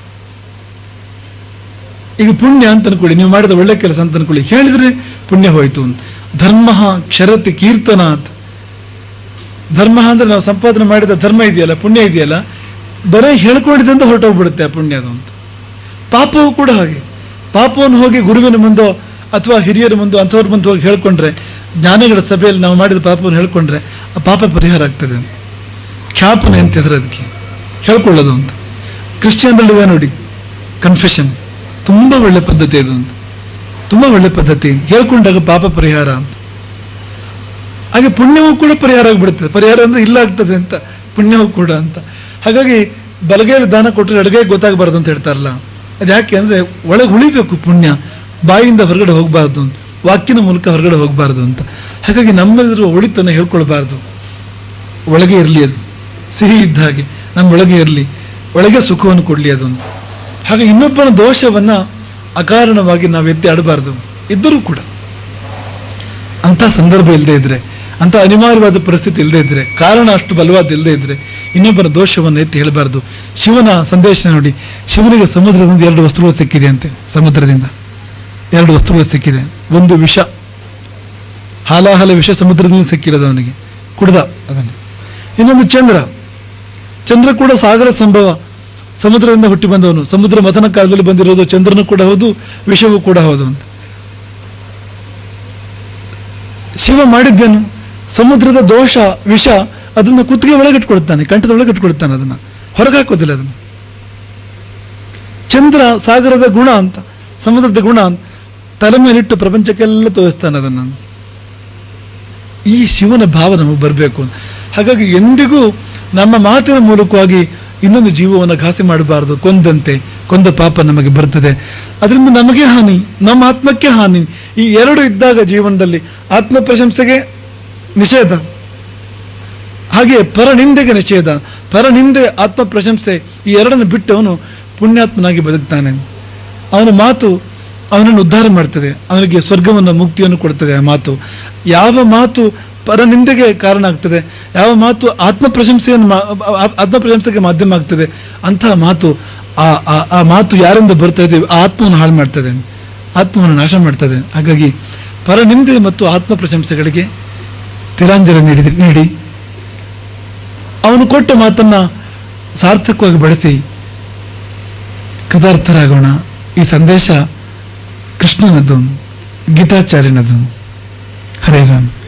ಈಗ ಪುಣ್ಯ ಅಂತ ಅನ್ಕೊಳ್ಳಿ ನೀವು ಮಾಡಿದ ಒಳ್ಳೆ ಕೆಲಸ ಅಂತ ಅನ್ಕೊಳ್ಳಿ ಹೇಳಿದ್ರೆ ಪುಣ್ಯ ಹೋಯ್ತು ಅಂತ ಧರ್ಮ ಕ್ಷರತಿ ಕೀರ್ತನ ಅಂತ ಧರ್ಮ ಅಂದ್ರೆ ನಾವು ಸಂಪಾದನೆ ಮಾಡಿದ ಧರ್ಮ ಇದೆಯಲ್ಲ ಪುಣ್ಯ ಇದೆಯಲ್ಲ ಬರೀ ಹೇಳ್ಕೊಂಡಿದ್ದಂತ ಹೊರಟೋಗ್ಬಿಡುತ್ತೆ ಆ ಪುಣ್ಯ ಅದು ಅಂತ ಪಾಪವೂ ಕೂಡ ಹಾಗೆ ಪಾಪವನ್ನು ಹೋಗಿ ಗುರುವಿನ ಮುಂದೋ ಅಥವಾ ಹಿರಿಯರ ಮುಂದೋ ಅಂಥವ್ರ ಮುಂದೆ ಹೋಗಿ ಹೇಳ್ಕೊಂಡ್ರೆ ಜ್ಞಾನಿಗಳ ಸಭೆಯಲ್ಲಿ ನಾವು ಮಾಡಿದ ಪಾಪವನ್ನು ಹೇಳ್ಕೊಂಡ್ರೆ ಆ ಪಾಪ ಪರಿಹಾರ ಆಗ್ತದೆ ಅಂತ ಖ್ಯಾಪನೆ ಅಂತ ಹೆಸರು ಅದಕ್ಕೆ ಹೇಳ್ಕೊಳ್ಳೋದು ಅಂತ ಕ್ರಿಶ್ಚಿಯನ್ರಲ್ಲಿದೆ ನೋಡಿ ಕನ್ಫೆಷನ್ ತುಂಬ ಒಳ್ಳೆ ಪದ್ಧತಿ ಅದು ಅಂತ ತುಂಬ ಒಳ್ಳೆ ಪದ್ಧತಿ ಹೇಳ್ಕೊಂಡಾಗ ಪಾಪ ಪರಿಹಾರ ಅಂತ ಹಾಗೆ ಪುಣ್ಯವೂ ಕೂಡ ಪರಿಹಾರ ಆಗಿಬಿಡುತ್ತದೆ ಪರಿಹಾರ ಅಂದ್ರೆ ಇಲ್ಲ ಆಗ್ತದೆ ಅಂತ ಪುಣ್ಯವೂ ಕೂಡ ಅಂತ ಹಾಗಾಗಿ ಬಲಗೈಯಲ್ಲಿ ದಾನ ಕೊಟ್ಟರೆ ಎಡಗೈ ಗೊತ್ತಾಗಬಾರ್ದು ಅಂತ ಹೇಳ್ತಾರಲ್ಲ ಅದು ಯಾಕೆ ಅಂದ್ರೆ ಒಳಗೆ ಉಳಿಬೇಕು ಪುಣ್ಯ ಬಾಯಿಂದ ಹೊರಗಡೆ ಹೋಗಬಾರ್ದು ಅಂತ ವಾಕ್ಯನ ಮೂಲಕ ಹೊರಗಡೆ ಹೋಗಬಾರ್ದು ಅಂತ ಹಾಗಾಗಿ ನಮ್ಮಲ್ಲಿರುವ ಒಳಿತನ್ನು ಹೇಳ್ಕೊಳ್ಬಾರ್ದು ಒಳಗೆ ಇರಲಿ ಅದು ಸಿಹಿ ಇದ್ದ ಹಾಗೆ ನಮ್ಮ ಒಳಗೆ ಇರಲಿ ಒಳಗೆ ಸುಖವನ್ನು ಕೊಡಲಿ ಅದು ಅಂತ. ಹಾಗೆ ಇನ್ನೊಬ್ಬನ ದೋಷವನ್ನ ಅಕಾರಣವಾಗಿ ನಾವು ಎತ್ತಿ ಆಡಬಾರ್ದು ಇದ್ದರೂ ಕೂಡ ಅಂಥ ಸಂದರ್ಭ ಇಲ್ಲದೆ ಇದ್ರೆ ಅಂಥ ಅನಿವಾರ್ಯವಾದ ಪರಿಸ್ಥಿತಿ ಇಲ್ಲದೆ ಇದ್ರೆ ಕಾರಣ ಅಷ್ಟು ಬಲವಾದ ಇಲ್ಲದೆ ಇದ್ರೆ ಇನ್ನೊಬ್ಬರ ದೋಷವನ್ನು ಎತ್ತಿ ಹೇಳಬಾರ್ದು ಶಿವನ ಸಂದೇಶ ನೋಡಿ ಶಿವನಿಗೆ ಸಮುದ್ರದಿಂದ ಎರಡು ವಸ್ತುಗಳು ಸಿಕ್ಕಿದೆ ಅಂತೆ ಸಮುದ್ರದಿಂದ ಎರಡು ವಸ್ತುಗಳು ಸಿಕ್ಕಿದೆ ಒಂದು ವಿಷ ಹಾಲಾಹಲ ವಿಷ ಸಮುದ್ರದಿಂದ ಸಿಕ್ಕಿರೋದು ಅವನಿಗೆ ಕುಡ್ದ ಅದನ್ನು ಇನ್ನೊಂದು ಚಂದ್ರ ಚಂದ್ರ ಕೂಡ ಸಾಗರ ಸಂಭವ ಸಮುದ್ರದಿಂದ ಹುಟ್ಟಿ ಬಂದವನು ಸಮುದ್ರ ಮಥನ ಕಾಲದಲ್ಲಿ ಬಂದಿರೋದು ಚಂದ್ರನು ಕೂಡ ಹೌದು ವಿಷವೂ ಕೂಡ ಹೌದು ಅಂತ ಶಿವ ಮಾಡಿದ್ದೇನು ಸಮುದ್ರದ ದೋಷ ವಿಷ ಅದನ್ನು ಕುತ್ತಿಗೆ ಒಳಗಿಟ್ಕೊಳ್ತಾನೆ ಕಂಠದ ಒಳಗಿಟ್ಕೊಳ್ತಾನೆ ಅದನ್ನ ಹೊರಗೆ ಹಾಕೋದಿಲ್ಲ ಅದನ್ನು ಚಂದ್ರ ಸಾಗರದ ಗುಣ ಅಂತ ಸಮುದ್ರದ ಗುಣ ಅಂತ ತಲೆ ಮೇಲಿಟ್ಟು ಪ್ರಪಂಚಕ್ಕೆಲ್ಲ ತೋರಿಸ್ತಾನೆ ಅದನ್ನು ಈ ಶಿವನ ಭಾವ ನಮಗೆ ಬರಬೇಕು ಹಾಗಾಗಿ ಎಂದಿಗೂ ನಮ್ಮ ಮಾತಿನ ಮೂಲಕವಾಗಿ ಇನ್ನೊಂದು ಜೀವವನ್ನು ಘಾಸಿ ಮಾಡಬಾರದು ಕೊಂದಂತೆ ಕೊಂದ ಪಾಪ ನಮಗೆ ಬರ್ತದೆ ಅದರಿಂದ ನಮಗೆ ಹಾನಿ ನಮ್ಮ ಆತ್ಮಕ್ಕೆ ಹಾನಿ ಈ ಎರಡು ಇದ್ದಾಗ ಜೀವನದಲ್ಲಿ ಆತ್ಮ ಪ್ರಶಂಸೆಗೆ ನಿಷೇಧ ಹಾಗೆ ಪರನಿಂದೆಗೆ ನಿಷೇಧ ಪರನಿಂದೆ ಆತ್ಮ ಪ್ರಶಂಸೆ ಈ ಎರಡನ್ನು ಬಿಟ್ಟವನು ಪುಣ್ಯಾತ್ಮನಾಗಿ ಬದುಕ್ತಾನೆ ಅವನ ಮಾತು ಅವನನ್ನು ಉದ್ಧಾರ ಮಾಡ್ತದೆ ಅವನಿಗೆ ಸ್ವರ್ಗವನ್ನು ಮುಕ್ತಿಯನ್ನು ಕೊಡ್ತದೆ ಆ ಮಾತು ಯಾವ ಮಾತು ಪರನಿಂದೆಗೆ ಕಾರಣ ಆಗ್ತದೆ ಯಾವ ಮಾತು ಆತ್ಮ ಪ್ರಶಂಸೆಯನ್ನು ಮಾ- ಆ- ಆತ್ಮ ಪ್ರಶಂಸೆಗೆ ಮಾಧ್ಯಮ ಆಗ್ತದೆ ಅಂತಹ ಮಾತು ಆ ಆ- ಆ ಮಾತು ಯಾರಿಂದ ಬರ್ತಾ ಇದೆ ಆ ಆತ್ಮವನ್ನು ಹಾಳು ಮಾಡ್ತದೆ ಆತ್ಮವನ್ನು ನಾಶ ಮಾಡ್ತದೆ ಹಾಗಾಗಿ ಪರನಿಂದೆ ಮತ್ತು ಆತ್ಮ ಪ್ರಶಂಸೆಗಳಿಗೆ ತಿಲಾಂಜಲಿ ನೀಡಿ ನೀಡಿ ಅವನು ಕೊಟ್ಟ ಮಾತನ್ನ ಸಾರ್ಥಕವಾಗಿ ಬಳಸಿ ಕೃತಾರ್ಥರಾಗೋಣ ಈ ಸಂದೇಶ ಕೃಷ್ಣನದ್ದು ಗೀತಾಚಾರ್ಯನದು ಹರೇ ರಾಮ್